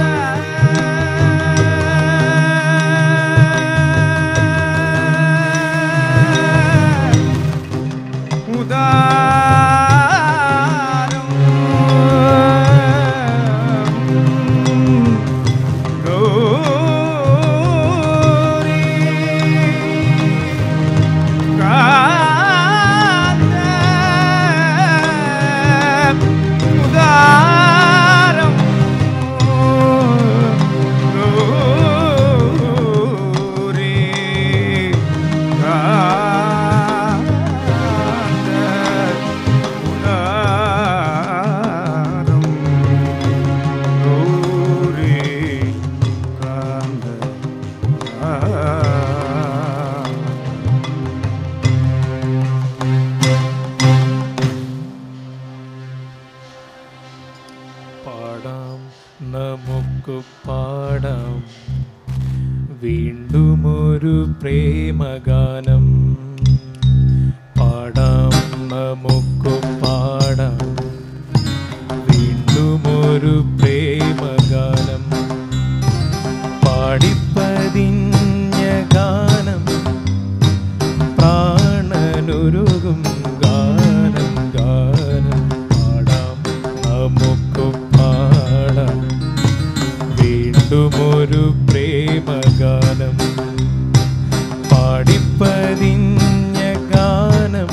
ഉദാരം ഗൗരി കാന്ത ഉദാരം ഗൗരി പാടാം നമുക്ക് പാടാം വീണ്ടുമൊരു പ്രേമഗാനം പാടാം നമുക്ക് പാടാം വീണ്ടുമൊരു പ്രേമഗാനം പാടിപ്പതിഞ്ഞ ഗാനം പ്രാണനുരുകും ഗാനം ഗാനം പാടാം നമുക്ക് പാടാം വീണ്ടുമൊരു പ്രേമഗാനം പാടിപ്പതിഞ്ഞ ഗാനം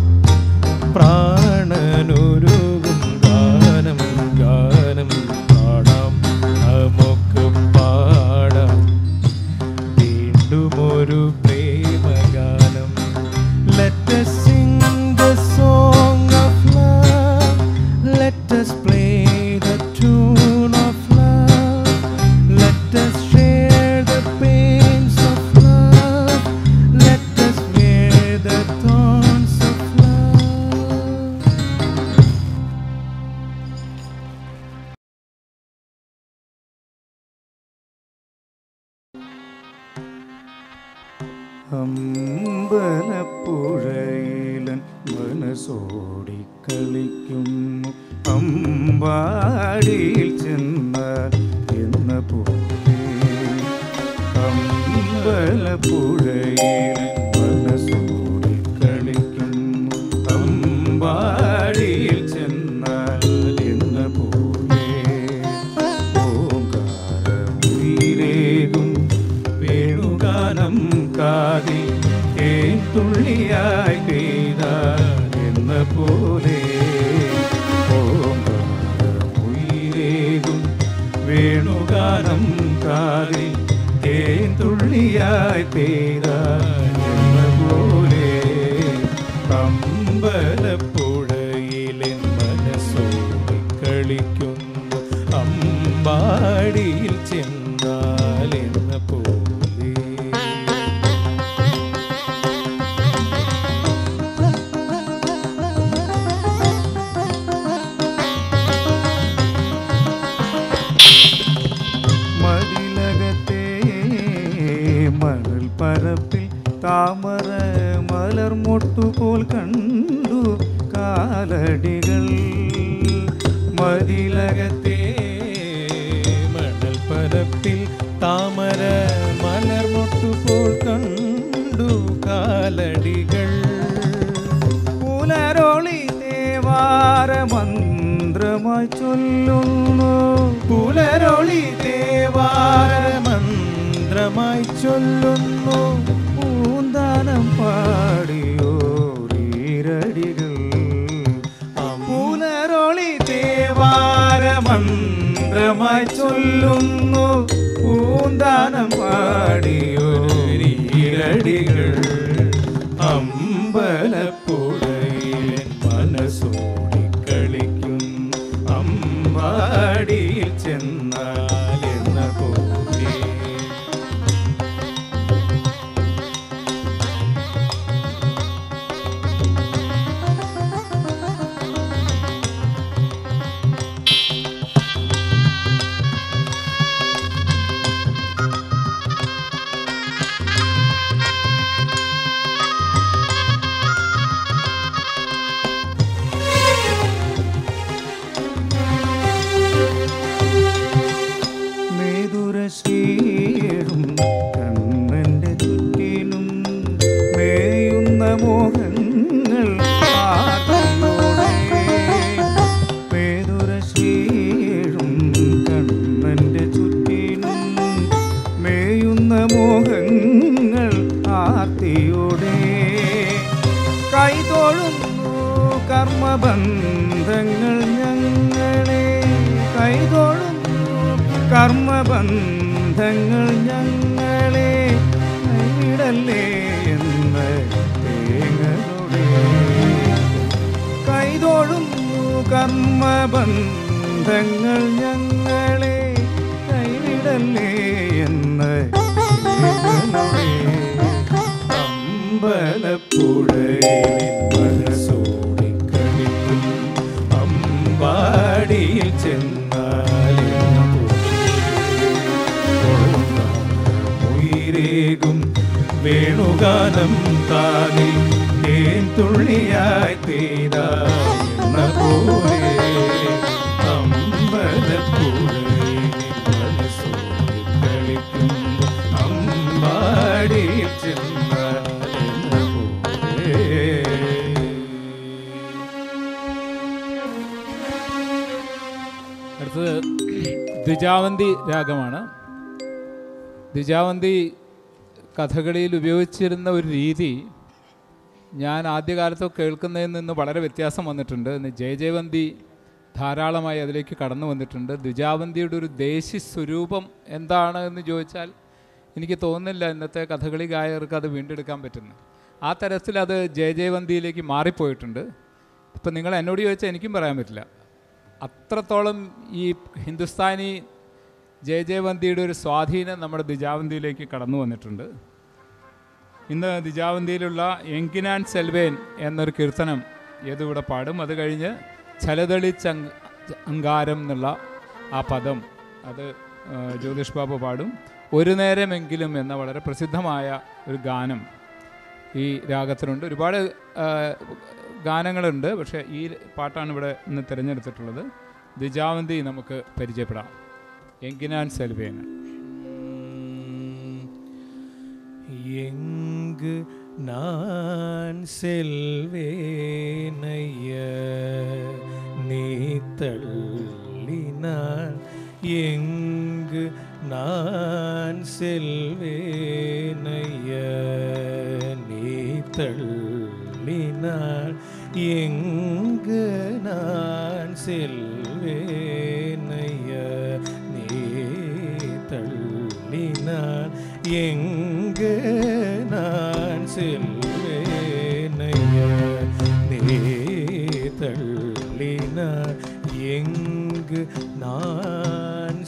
പ്രാണനുരുകും ഗാനം ഗാനം പാടാം നമുക്ക് പാടാം വീണ്ടുമൊരു പ്രേമഗാനം Let us sing the song of love. Let us play the tune of love. Let us share the pains of love. Let us wear the thorns of love. അമ്പലപ്പുഴയിലൻ മനസ്സോടി കളിക്കുന്നു അമ്പാടിയിൽ ചെന്നാൽ എന്ന പോലെ അമ്പലപ്പുഴയിലൻ മനസ്സോടി കളിക്കുന്നു അമ്പാടിയിൽ ചെന്നാൽ എന്ന പോലെ ഓങ്കാരമുയിലേകും വേണുഗാനം കാതി തുള്ളിയായി പെയ്ത എന്ന പോലെ ഓങ്കാരമുയിലേകും വേണുഗാനം കാതി തുള്ളിയായി പെയ്ത എന്ന പോലെ അമ്പലപ്പുഴയിലെൻ മനസ്സോടി കളിക്കുന്നു അമ്പാടിയിൽ ചെന്നാലെന്ന പോലെ മതിലകത്തെ മണൽ പരപ്പിൽ താമര മലർമൊട്ടുപോൽ കണ്ടു കാലടികൾ മതിലകത്തെ മണൽ പരപ്പിൽ താമര മലർമൊട്ടുപോൽ കണ്ടു കാലടികൾ പുലരോളി ദേവാര മന്ത്രമായി ചൊല്ലുന്നു പുലരോളി ദേവാര മന്ത്രമായി ചൊല്ലുന്നു പൂന്താനം പാടിയോരീരടികൾ പുലരോളി ദേവാര മന്ത്രമായി ചൊല്ലുന്നു പൂന്താനം പാടിയോരീരടികൾ അമ്പലപ്പുഴയിൽ മനസ്സോടി കളിക്കും അമ്പാടിയിൽ ചെന്നാലെന്ന പോലെ മേതുരശീടും കണ്ണന്റെ ചുറ്റിനും മേയുന്ന മോഹങ്ങൾ ആർത്തിയോടെ മേതുരശീടും കണ്ണന്റെ ചുറ്റിനും മേയുന്ന മോഹങ്ങൾ ആർത്തിയോടെ കൈതൊഴുന്നു കർമ്മബന്ധങ്ങൾ ഞങ്ങളെ കൈതൊഴുന്നു കർമ്മബന്ധങ്ങൾ ഞങ്ങളെ കൈവിടല്ലേ എന്ന് തേങ്ങകളുടെ കൈതൊഴുന്നു കർമ്മബന്ധങ്ങൾ ഞങ്ങളെ കൈവിടല്ലേ എന്ന് തേങ്ങകളുടെ അമ്പലപ്പുഴയിൽ മനസ്സോടി കളിക്കും അമ്പാടിയിൽ ചെന്നാലെന്ന പോലെ ഉയരേകും വേണുഗാനം താനിൽ തേൻ തുള്ളിയായി പെയ്ത എന്ന പോലെ അമ്പലപ്പുഴയിൽ മനസ്സോടി കളിക്കും അമ്പാടിയിൽ ചെന്നാലെന്ന പോലെ അടുത്തത് ദ്വിജാവന്തി രാഗമാണ് ദ്വിജാവന്തി കഥകളിയിൽ ഉപയോഗിച്ചിരുന്ന ഒരു രീതി ഞാൻ ആദ്യകാലത്ത് കേൾക്കുന്നതിൽ നിന്ന് വളരെ വ്യത്യാസം വന്നിട്ടുണ്ട് ഇന്ന് ജയജയവന്തി ധാരാളമായി അതിലേക്ക് കടന്നു വന്നിട്ടുണ്ട് ദ്വിജാവന്തിയുടെ ഒരു ദേശി സ്വരൂപം എന്താണ് എന്ന് ചോദിച്ചാൽ എനിക്ക് തോന്നുന്നില്ല ഇന്നത്തെ കഥകളി ഗായകർക്ക് അത് വീണ്ടെടുക്കാൻ പറ്റുന്നു ആ തരത്തിൽ അത് ജയജയവന്തിയിലേക്ക് മാറിപ്പോയിട്ടുണ്ട് ഇപ്പം നിങ്ങൾ എന്നോട് ചോദിച്ചാൽ എനിക്കും പറയാൻ പറ്റില്ല അത്രത്തോളം ഈ ഹിന്ദുസ്ഥാനി ജയജയവന്തിയുടെ ഒരു സ്വാധീനം നമ്മുടെ ദിജാവന്തിയിലേക്ക് കടന്നു വന്നിട്ടുണ്ട് ഇന്ന് ദിജാവന്തിയിലുള്ള എങ്കിനാൻ സെൽവേൻ എന്നൊരു കീർത്തനം ഏതിവിടെ പാടും അത് കഴിഞ്ഞ് ചലതളി ചങ് അങ്കാരം എന്നുള്ള ആ പദം അത് ആ, ജ്യോതിഷ് ബാബു പാടും ഒരു നേരമെങ്കിലും എന്ന വളരെ പ്രസിദ്ധമായ ഒരു ഗാനം ഈ രാഗത്തിനുണ്ട് ഒരുപാട് ആ, ഗാനങ്ങളുണ്ട് പക്ഷേ ഈ പാട്ടാണ് ഇവിടെ ഇന്ന് തിരഞ്ഞെടുത്തിട്ടുള്ളത് ദിജാവന്തി നമുക്ക് പരിചയപ്പെടാം എങ്കിനാൻ സെൽവേന് எங்கு நான் செல்வேனைய நீ தள்ளினான் எங்கு நான் செல்வேனைய நீ தள்ளினான் எங்கு நான் செல்வேனைய நீ தள்ளினான் எங்கு நான் செல்வேனைய நீ தள்ளினான் எங்கு நான்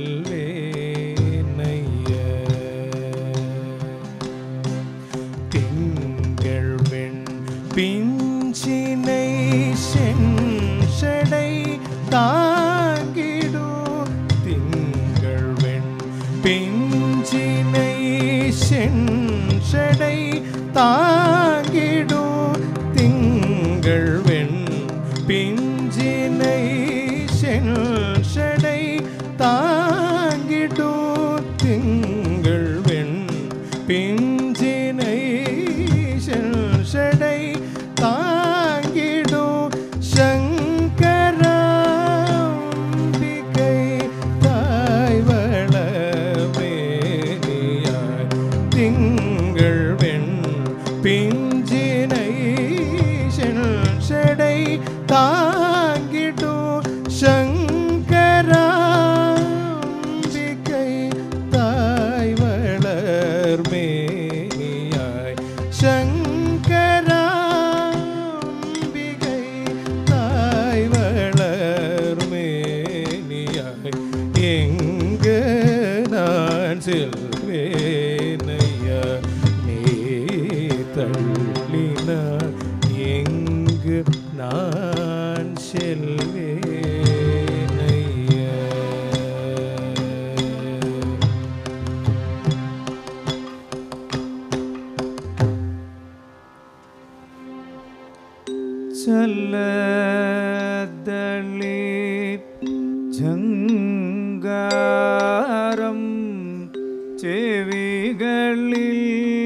செல்வேனைய திங்கள் வெண் பிஞ்சினை செஞ்சடை தாங்கிடு திங்கள் வெண் பிஞ்சினை செஞ்சடை தாங்கிடு திங்கள் வெண் பிஞ்சினை செஞ்சடை தாங்கிடு திங்கள் வெண் பிஞ்சினை செஞ்சடை தாங்கிடு சங்கராம்பிகை தாய்வளமேனியாய் திங்கள் வெண் பிஞ்சினை செஞ்சடை தாங்கிடு சங்கராம்பிகை தாய்வளமேனியாய் செல்வேனைய நீ தள்ளின எங்கு நான் செல்வேனைய ചല്ലതളി ജങ്കാരം ചെവികളിൽ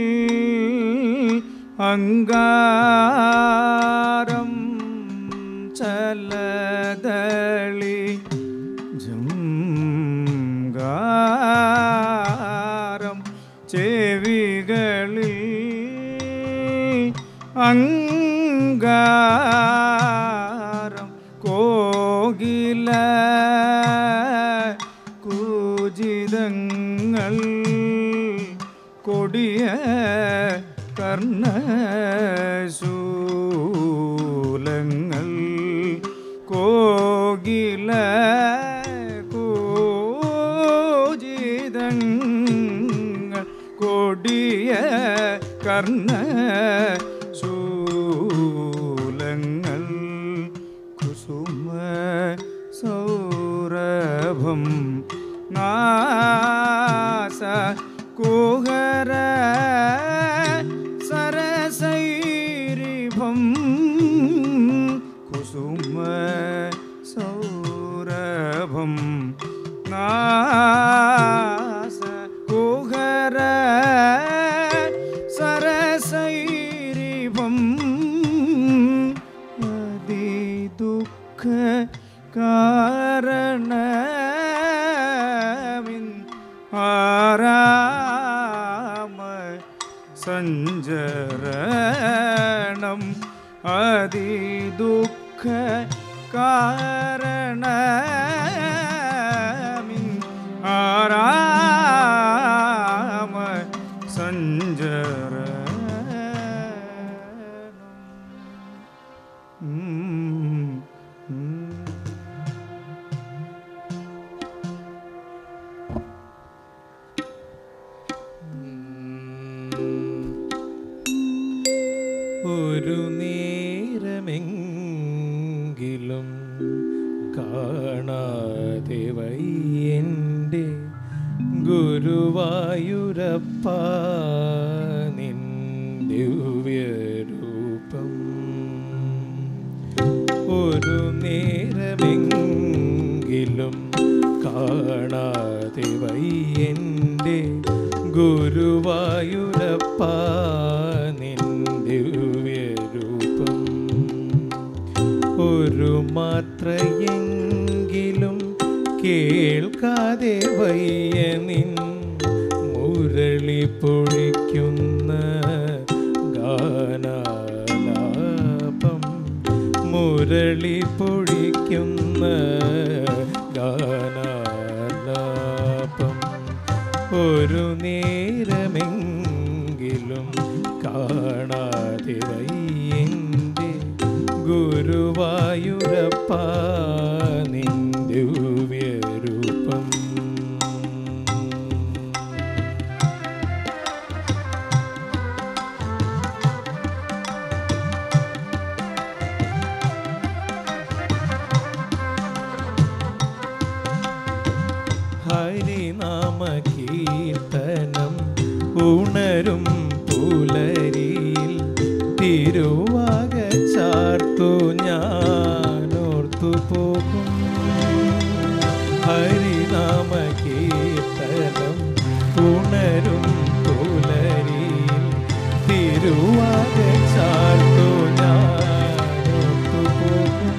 അങ്കാരം ചലതളി ജങ്കാരം ചെവികളിൽ അങ്കാരം കോകില കൂജിതങ്ങൾ കൊടിയ കർണശൂലങ്ങൾ കോകില കൂജിതങ്ങൾ കൊടിയ കർണ ശൂലങ്ങൾ കുസുമ സൗരഭം നാസ കുഹര സരസൈരിഭം കുസുമ സൗരഭം നാസ കുഹര സരസൈരിഭം അതിദുഃഖ കാരണമിൻ ആരാമ സഞ്ചരണം അതിദുഃഖ കാരണമിൻ ആരാമ സഞ്ചരണം ഉം, ഉം. ഒരു നേരമെങ്കിലും കാണാതെ വയ്യൻ്റെ ഗുരുവായൂരപ്പ നിൻ ദിവ്യരൂപം ഒരു നേരമെങ്കിലും കാണാതെ വയ്യൻ്റെ ഗുരുവായൂരപ്പ നിൻ ദിവ്യരൂപം ഒരു മാത്രയെങ്കിലും കേൾക്കാതെ വയ്യ നിൻ മുരളി പൊഴിക്കുന്ന ഗാനാലാപം മുരളി പൊഴിക്കുന്ന ഗാനാലാപം ഒരു നേരമെങ്കിലും കാണാതെ വയ്യൻ്റെ ഗുരുവായൂരപ്പ നിൻ ദിവ്യരൂപം ഹരിനാമ കീർത്തനം ഉണരും പുലരിയിൽ തിരുവാക ചാർത്തു ഞാനോർത്തു പോകും ഹരിനാമ കീർത്തനം ഉണരും പുലരിയിൽ തിരുവാക ചാർത്തു ഞാനോർത്തു പോകും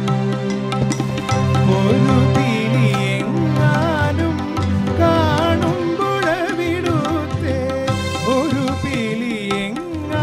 ഒരു പിലിയെങ്ങാനും കാണുമ്പോഴവിടുത്തെ ഒരു പിലിയെങ്ങാനും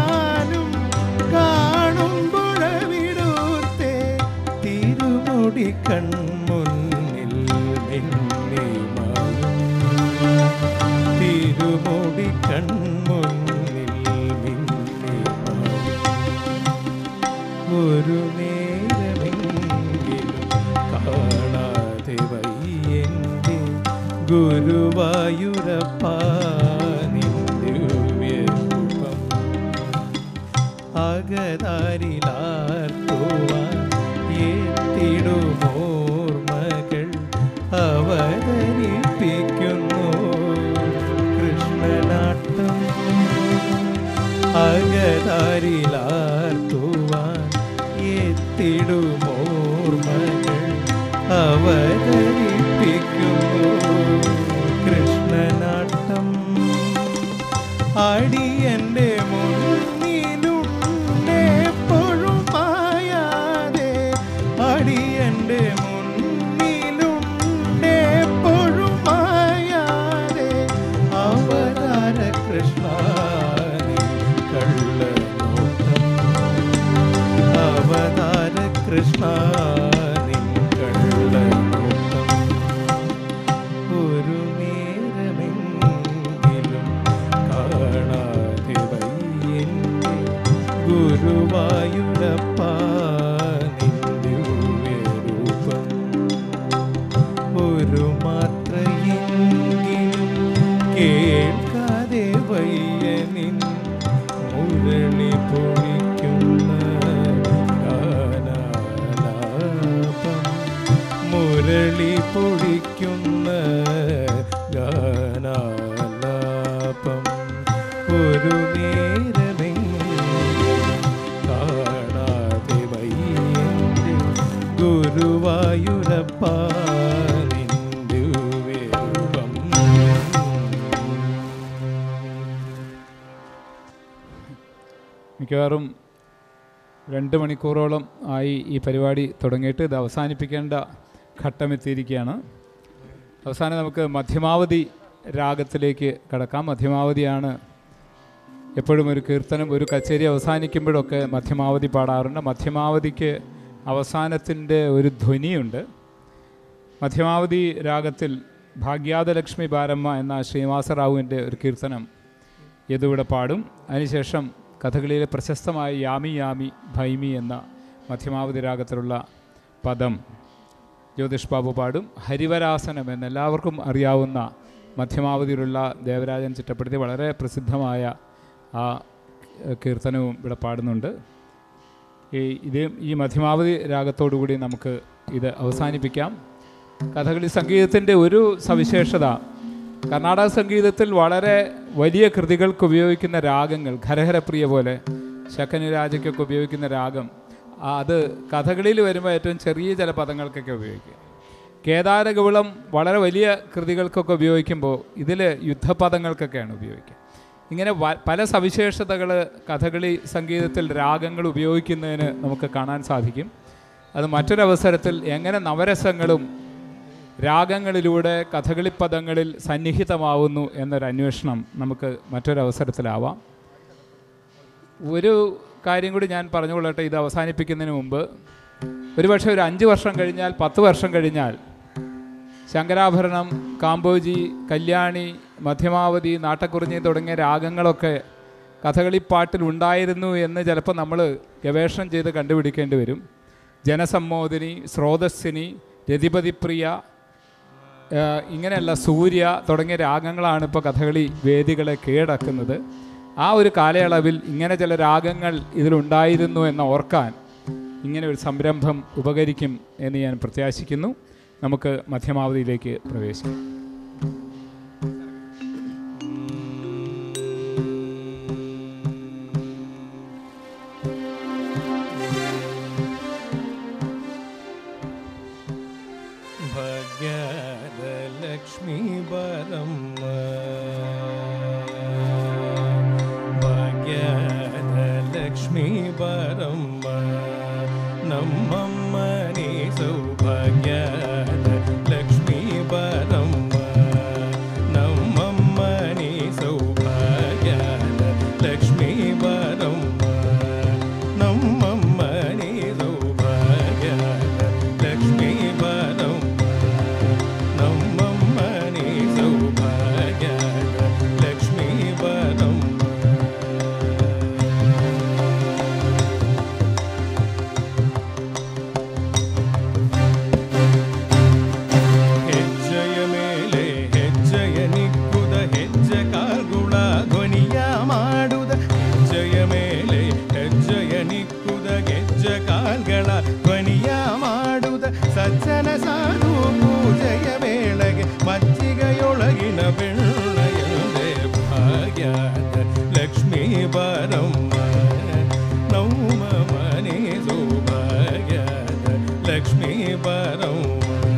അകതാരിലാർത്തുവാൻ ഏത്തിടുമോർമകൾ അവതരിപ്പിക്കുന്നു കൃഷ്ണനാട്ടം അകതാരിലാർത്തുവാൻ എത്തിടുമോർമകൾ അവതരിപ്പിക്കുന്നു കൃഷ്ണനാട്ടം അടിയന്റെ മുന്നിലുണ്ടെപ്പോഴും മായാതെ അടിയന്റെ മുന്നിലുണ്ടെപ്പോഴും മായാതെ അവതാര കൃഷ്ണ കള്ളനോട്ടം അവതാര കൃഷ്ണ നിൻ കള്ളനോട്ടം ഒരു നേരമെങ്കിലും കാണാതെ വയ്യെന്റെ ഗുരുവായൂരപ്പ നിന്റെ രൂപം ഒരു മാത്രയെങ്കിലും കേൾക്കാതെ വയ്യനിൻ മുരളി പൊഴിക്കുന്ന ഗാനാലാപം മുരളി പൊഴിക്കുന്ന ഗാനാലാപം ഒരു നേരമെങ്കിലും കാണാതെ വയ്യന്റെ ഗുരുവായൂരപ്പ നിന്റെ രൂപം മിക്കവാറും രണ്ട് മണിക്കൂറോളം ആയി ഈ പരിപാടി തുടങ്ങിയിട്ട് ഇത് അവസാനിപ്പിക്കേണ്ട ഘട്ടമെത്തിയിരിക്കുകയാണ് അവസാനം നമുക്ക് മധ്യമാവധി രാഗത്തിലേക്ക് കടക്കാം മധ്യമാവധിയാണ് എപ്പോഴും ഒരു കീർത്തനം ഒരു കച്ചേരി അവസാനിക്കുമ്പോഴൊക്കെ മധ്യമാവധി പാടാറുണ്ട് മധ്യമാവധിക്ക് അവസാനത്തിൻ്റെ ഒരു ധ്വനിയുണ്ട് മധ്യമാവധി രാഗത്തിൽ ഭാഗ്യാതലക്ഷ്മി ബാരമ്മ എന്ന ശ്രീനിവാസറാവുവിൻ്റെ ഒരു കീർത്തനം യദുവിടെ പാടും അതിനുശേഷം കഥകളിയിലെ പ്രശസ്തമായ യാമി യാമി ഭൈമി എന്ന മധ്യമാവധി രാഗത്തിലുള്ള പദം ജ്യോതിഷ് ബാബു പാടും ഹരിവരാസനം എന്ന് എല്ലാവർക്കും അറിയാവുന്ന മധ്യമാവധിയിലുള്ള ദേവരാജൻ ചിട്ടപ്പെടുത്തി വളരെ പ്രസിദ്ധമായ ആ ഏഹ്, കീർത്തനവും ഇവിടെ പാടുന്നുണ്ട് ഈ ഇത് ഈ മധ്യമാവധി രാഗത്തോടുകൂടി നമുക്ക് ഇത് അവസാനിപ്പിക്കാം കഥകളി സംഗീതത്തിൻ്റെ ഒരു സവിശേഷത കർണാടക സംഗീതത്തിൽ വളരെ വലിയ കൃതികൾക്ക് ഉപയോഗിക്കുന്ന രാഗങ്ങൾ ഖരഹരപ്രിയ പോലെ ശക്കനി രാജയ്ക്കൊക്കെ ഉപയോഗിക്കുന്ന രാഗം ആ, അത് കഥകളിയിൽ വരുമ്പോൾ ഏറ്റവും ചെറിയ ചില പദങ്ങൾക്കൊക്കെ ഉപയോഗിക്കുക കേദാരഗൗളം വളരെ വലിയ കൃതികൾക്കൊക്കെ ഉപയോഗിക്കുമ്പോൾ ഇതിൽ യുദ്ധപദങ്ങൾക്കൊക്കെയാണ് ഉപയോഗിക്കുക ഇങ്ങനെ വ- പല സവിശേഷതകൾ കഥകളി സംഗീതത്തിൽ രാഗങ്ങൾ ഉപയോഗിക്കുന്നതിന് നമുക്ക് കാണാൻ സാധിക്കും അത് മറ്റൊരവസരത്തിൽ എങ്ങനെ നവരസങ്ങളും രാഗങ്ങളിലൂടെ കഥകളി പദങ്ങളിൽ സന്നിഹിതമാവുന്നു എന്നൊരു അന്വേഷണം നമുക്ക് മറ്റൊരവസരത്തിലാവാം ഒരു കാര്യം കൂടി ഞാൻ പറഞ്ഞുകൊള്ളട്ടെ ഇത് അവസാനിപ്പിക്കുന്നതിന് മുമ്പ് ഒരുപക്ഷെ ഒരു അഞ്ച് വർഷം കഴിഞ്ഞാൽ പത്ത് വർഷം കഴിഞ്ഞാൽ ശങ്കരാഭരണം കാമ്പോജി കല്യാണി മധ്യമാവധി നാട്ടക്കുറിഞ്ഞി തുടങ്ങിയ രാഗങ്ങളൊക്കെ കഥകളിപ്പാട്ടിൽ ഉണ്ടായിരുന്നു എന്ന് ചിലപ്പോൾ നമ്മൾ ഗവേഷണം ചെയ്ത് കണ്ടുപിടിക്കേണ്ടി വരും ജനസമ്മോദിനി സ്രോതസ്സിനി രതിപതിപ്രിയ ഏഹ് ഇങ്ങനെയല്ല സൂര്യ തുടങ്ങിയ രാഗങ്ങളാണ് ഇപ്പോൾ കഥകളി വേദികളെ കീഴടക്കുന്നത് ആ ഒരു കാലയളവിൽ ഇങ്ങനെ ചില രാഗങ്ങൾ ഇതിലുണ്ടായിരുന്നു എന്ന് ഓർക്കാൻ ഇങ്ങനെ ഒരു സംരംഭം ഉപകരിക്കും എന്ന് ഞാൻ പ്രത്യാശിക്കുന്നു നമുക്ക് മധ്യമാവധിയിലേക്ക് പ്രവേശിക്കാം ഭാഗ്യലക്ഷ്മി പരമ്മ ഭാഗ്യലക്ഷ്മി പരമ്മ നമ്മമ്മനെ സൗഭാഗ്യ ലക്ഷ്മി പരമ്മ ഭാഗ്യാത ലക്ഷ്മീ പരമ്മ നൗമ മനി സൗഭാഗ്യാത ലക്ഷ്മീ പരമ്മ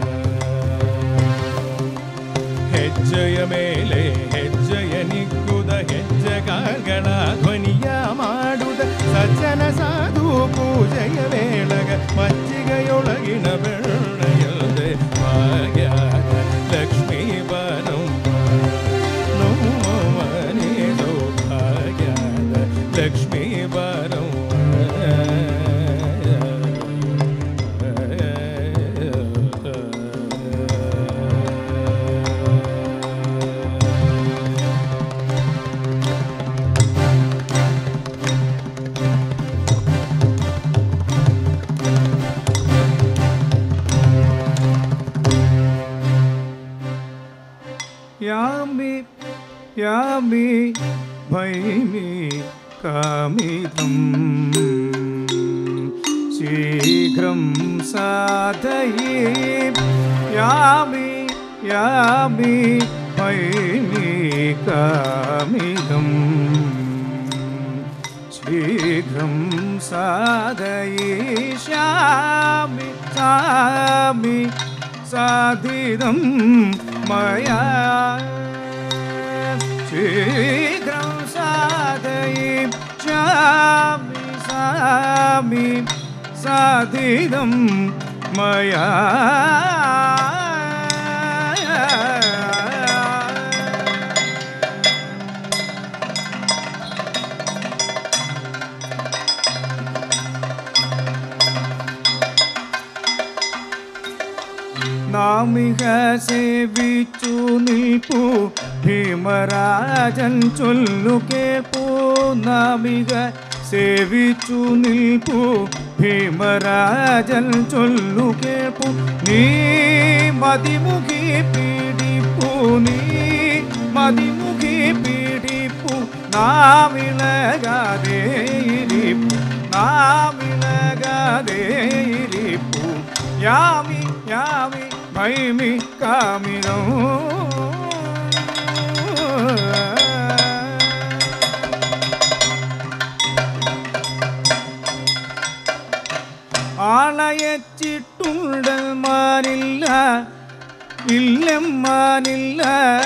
ಹೆಜ್ಜೆಯ ಮೇಲೆ ಹೆಜ್ಜೆಯ ನಿಕ್ಕುದ ಹೆಜ್ಜೆಗಳ ಧ್ವನಿಯ ಮಾಡುದ ಸಜ್ಜನ ಸಾಧು ಪೂಜೆಯ ವೇಳಗ ಮಜ್ಜಿಗೆಯೊಳಗಿನ ಬೆಣ್ಣೆಯಲ್ದೆ ಭಾಗ್ಯಾದ ಲಕ್ಷ್ಮೀ ಬರಮ್ಮ ನೋಮನೆ ಸೌಭಾಗ್ಯಾದ ಲಕ್ಷ್ಮೀ ಬರಮ್ಮ यामि यामि भैमि कामितं शीघ्रं साधये यामि यामि भैमि कामिदम् शीघ्रं साधयिष्यामि सामि साधिदं मया शीघ्रं साधयिष्यामि सामि साधिदं मया നാമിക സേവിച്ചു നിൽപ്പു ഭീമരാജൻ ചൊല്ലു കേൾപ്പു നാമിക സേവിച്ചു നിൽപ്പു ഭീമരാജൻ ചൊല്ലു കേൾപ്പു നീ മതിമുഖി പീഡിപ്പു നീ മതിമുഖി പീഡിപ്പു നാമിളകാതെ ഇരിപ്പു നാമിളകാതെ ഇരിപ്പു യാമി യാമി മൈമി കാമിനോ ആളയച്ചിട്ടുണ്ടന്മാരില്ല ഇല്ലമ്മാനില്ല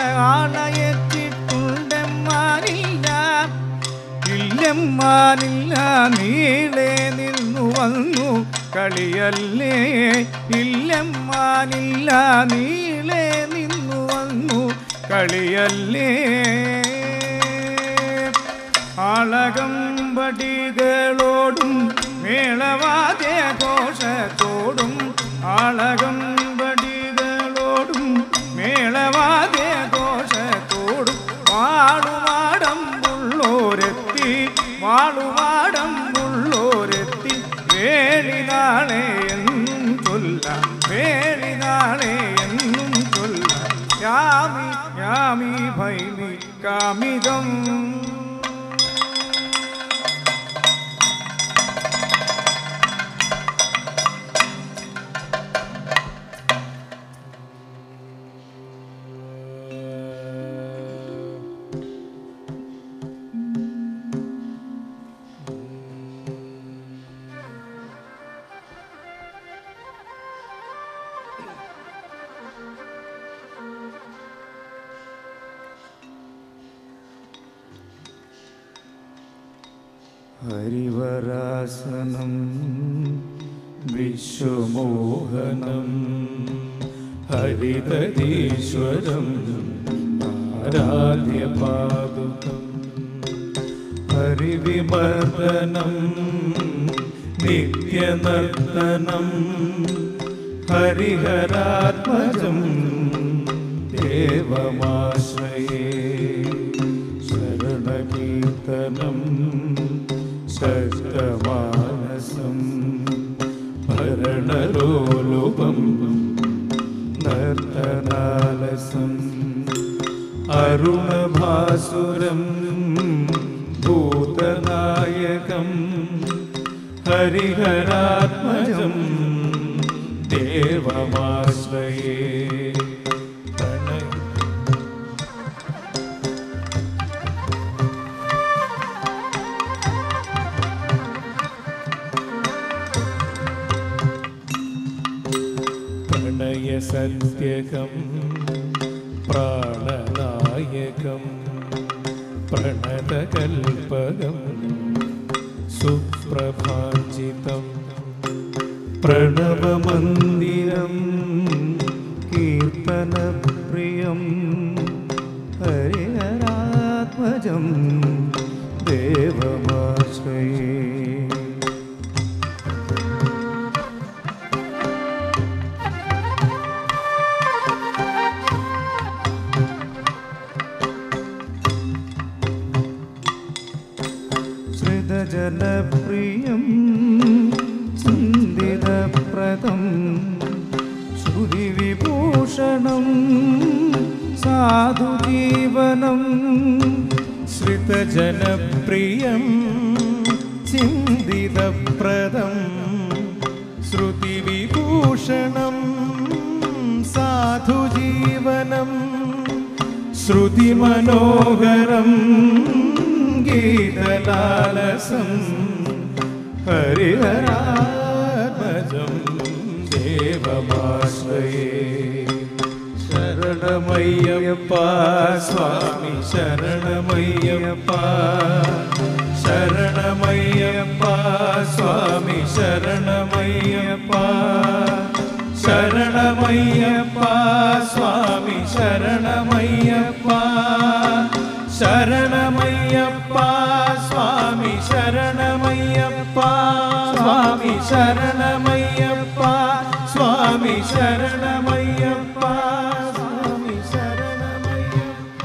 ആളയച്ചിട്ടുണ്ടന്മാരില്ല ഇല്ലമ്മാനില്ല നീളെ നിന്നു വന്നു കളിയല്ലേ ഇല്ലമ്മാനില്ല നീളെ നിന്നു വന്നു കളിയല്ലേ ആളകമ്പടികളോടും മേളവാദ്യ ഘോഷത്തോടും ആളകമ്പടികളോടും മേളവാദ്യ ഘോഷത്തോടും വാളുമാടം ഉള്ളോരെത്തി വാളുമാടം ഉള്ളോരെത്തി വേളിനാളെ എന്നും ചൊല്ലാം വേളിനാളെ എന്നും ചൊല്ലാം യാമി യാമി ഭൈമി കാമിതം ഹരിവരാസനം വിശ്വമോഹനം ഹരിതരീശ്വരം ആരാധ്യപാദുകം ഹരിവിമർദ്ദനം നിത്യനർത്തനം ഹരിഹരാത്മജം ദേവമാശ്രയേ ശരണകീർത്തനം ശക്തമാനസം ഭരണലോലുപം നർത്തനാലസം അരുണഭാസുരം ഭൂതനായകം ഹരിഹരാത്മജം ദേവമാശ്രയേ പ്രണയ സത്യകം പ്രാണനായകം പ്രണതകൽപകം സുപ്രഭാഞ്ചിതം പ്രണവമന്ദിരം കീർത്തനപ്രിയം ഹരിഹരാത്മജം ദേവമാശ്രയേ ശ്രിതജനപ്രിയം ചിന്തിതപ്രദം ശ്രുതിവിഭൂഷണം സാധുജീവനം ശ്രിതജനപ്രിയം ചിന്തിതപ്രദം ശ്രുതിവിഭൂഷണം സാധുജീവനം ശ്രുതിമനോഹരം ഗീതലാലസം ഹരിഹരാത്മജം ദേവമാശ്രയേ ശരണമയ്യപ്പ സ്വാമി ശരണമയ്യപ്പ ശരണമയ്യപ്പ സ്വാമി ശരണമയ്യപ്പ ശരണമയ്യപ്പ സ്വാമി ശരണമയ്യപ്പ ശരണമയ്യപ്പ സ്വാമി ശരണമയ്യപ്പ സ്വാമി ശരണമയ്യപ്പ സ്വാമി ശരണമയ്യപ്പ സ്വാമി ശരണമയ്യപ്പ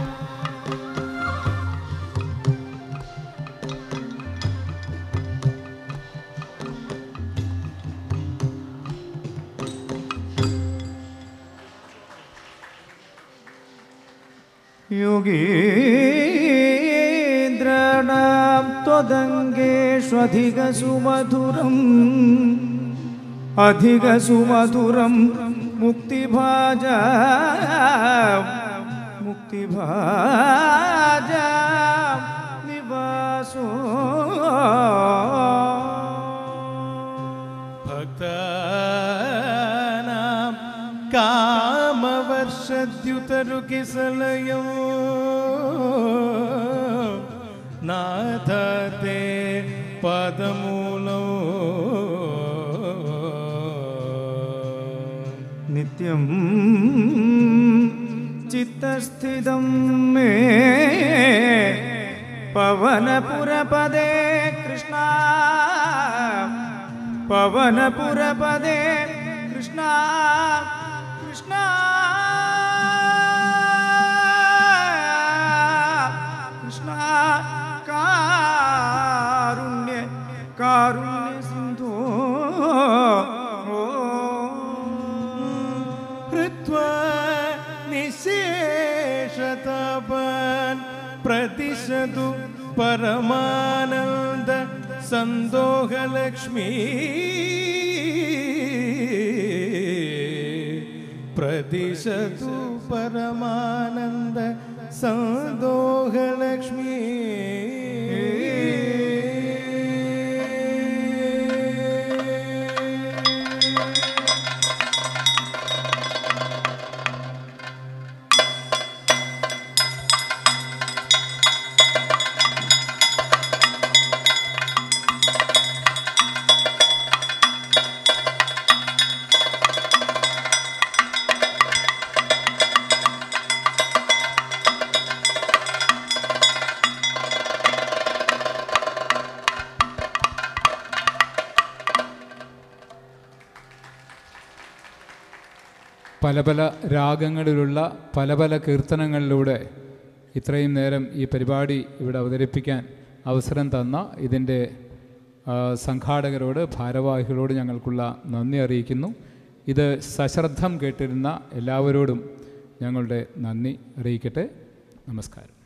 യോഗീന്ദ്രാണാം त्वदङ्गेष्वधिकसुमधुरम् अधिकसुमधुरं मुक्तिभाजा मुक्तिभाजा निवासो ഭക്താനാം കാമവർഷദ്യുതരുകിസലയോ നാഥത്തെ പദമൂലോ नित्यं चित्तस्थितं मे पवनपुरपदे कृष्णा पवनपुरपदे कृष्णा कृष्णा कृष्णा कारुण्य कारुण्य सिन्धो ഹൃത്വാ നിശേഷതപൻ പ്രതിശതു പരമാനന്ദ സന്തോഹലക്ഷ്മി പ്രതിശതു പരമാനന്ദ സന്തോഹലക്ഷ്മി പല പല രാഗങ്ങളിലുള്ള പല പല കീർത്തനങ്ങളിലൂടെ ഇത്രയും നേരം ഈ പരിപാടി ഇവിടെ അവതരിപ്പിക്കാൻ അവസരം തന്ന ഇതിൻ്റെ ആ, സംഘാടകരോട് ഭാരവാഹികളോട് ഞങ്ങൾക്കുള്ള നന്ദി അറിയിക്കുന്നു ഇത് സശ്രദ്ധം കേട്ടിരുന്ന എല്ലാവരോടും ഞങ്ങളുടെ നന്ദി അറിയിക്കട്ടെ നമസ്കാരം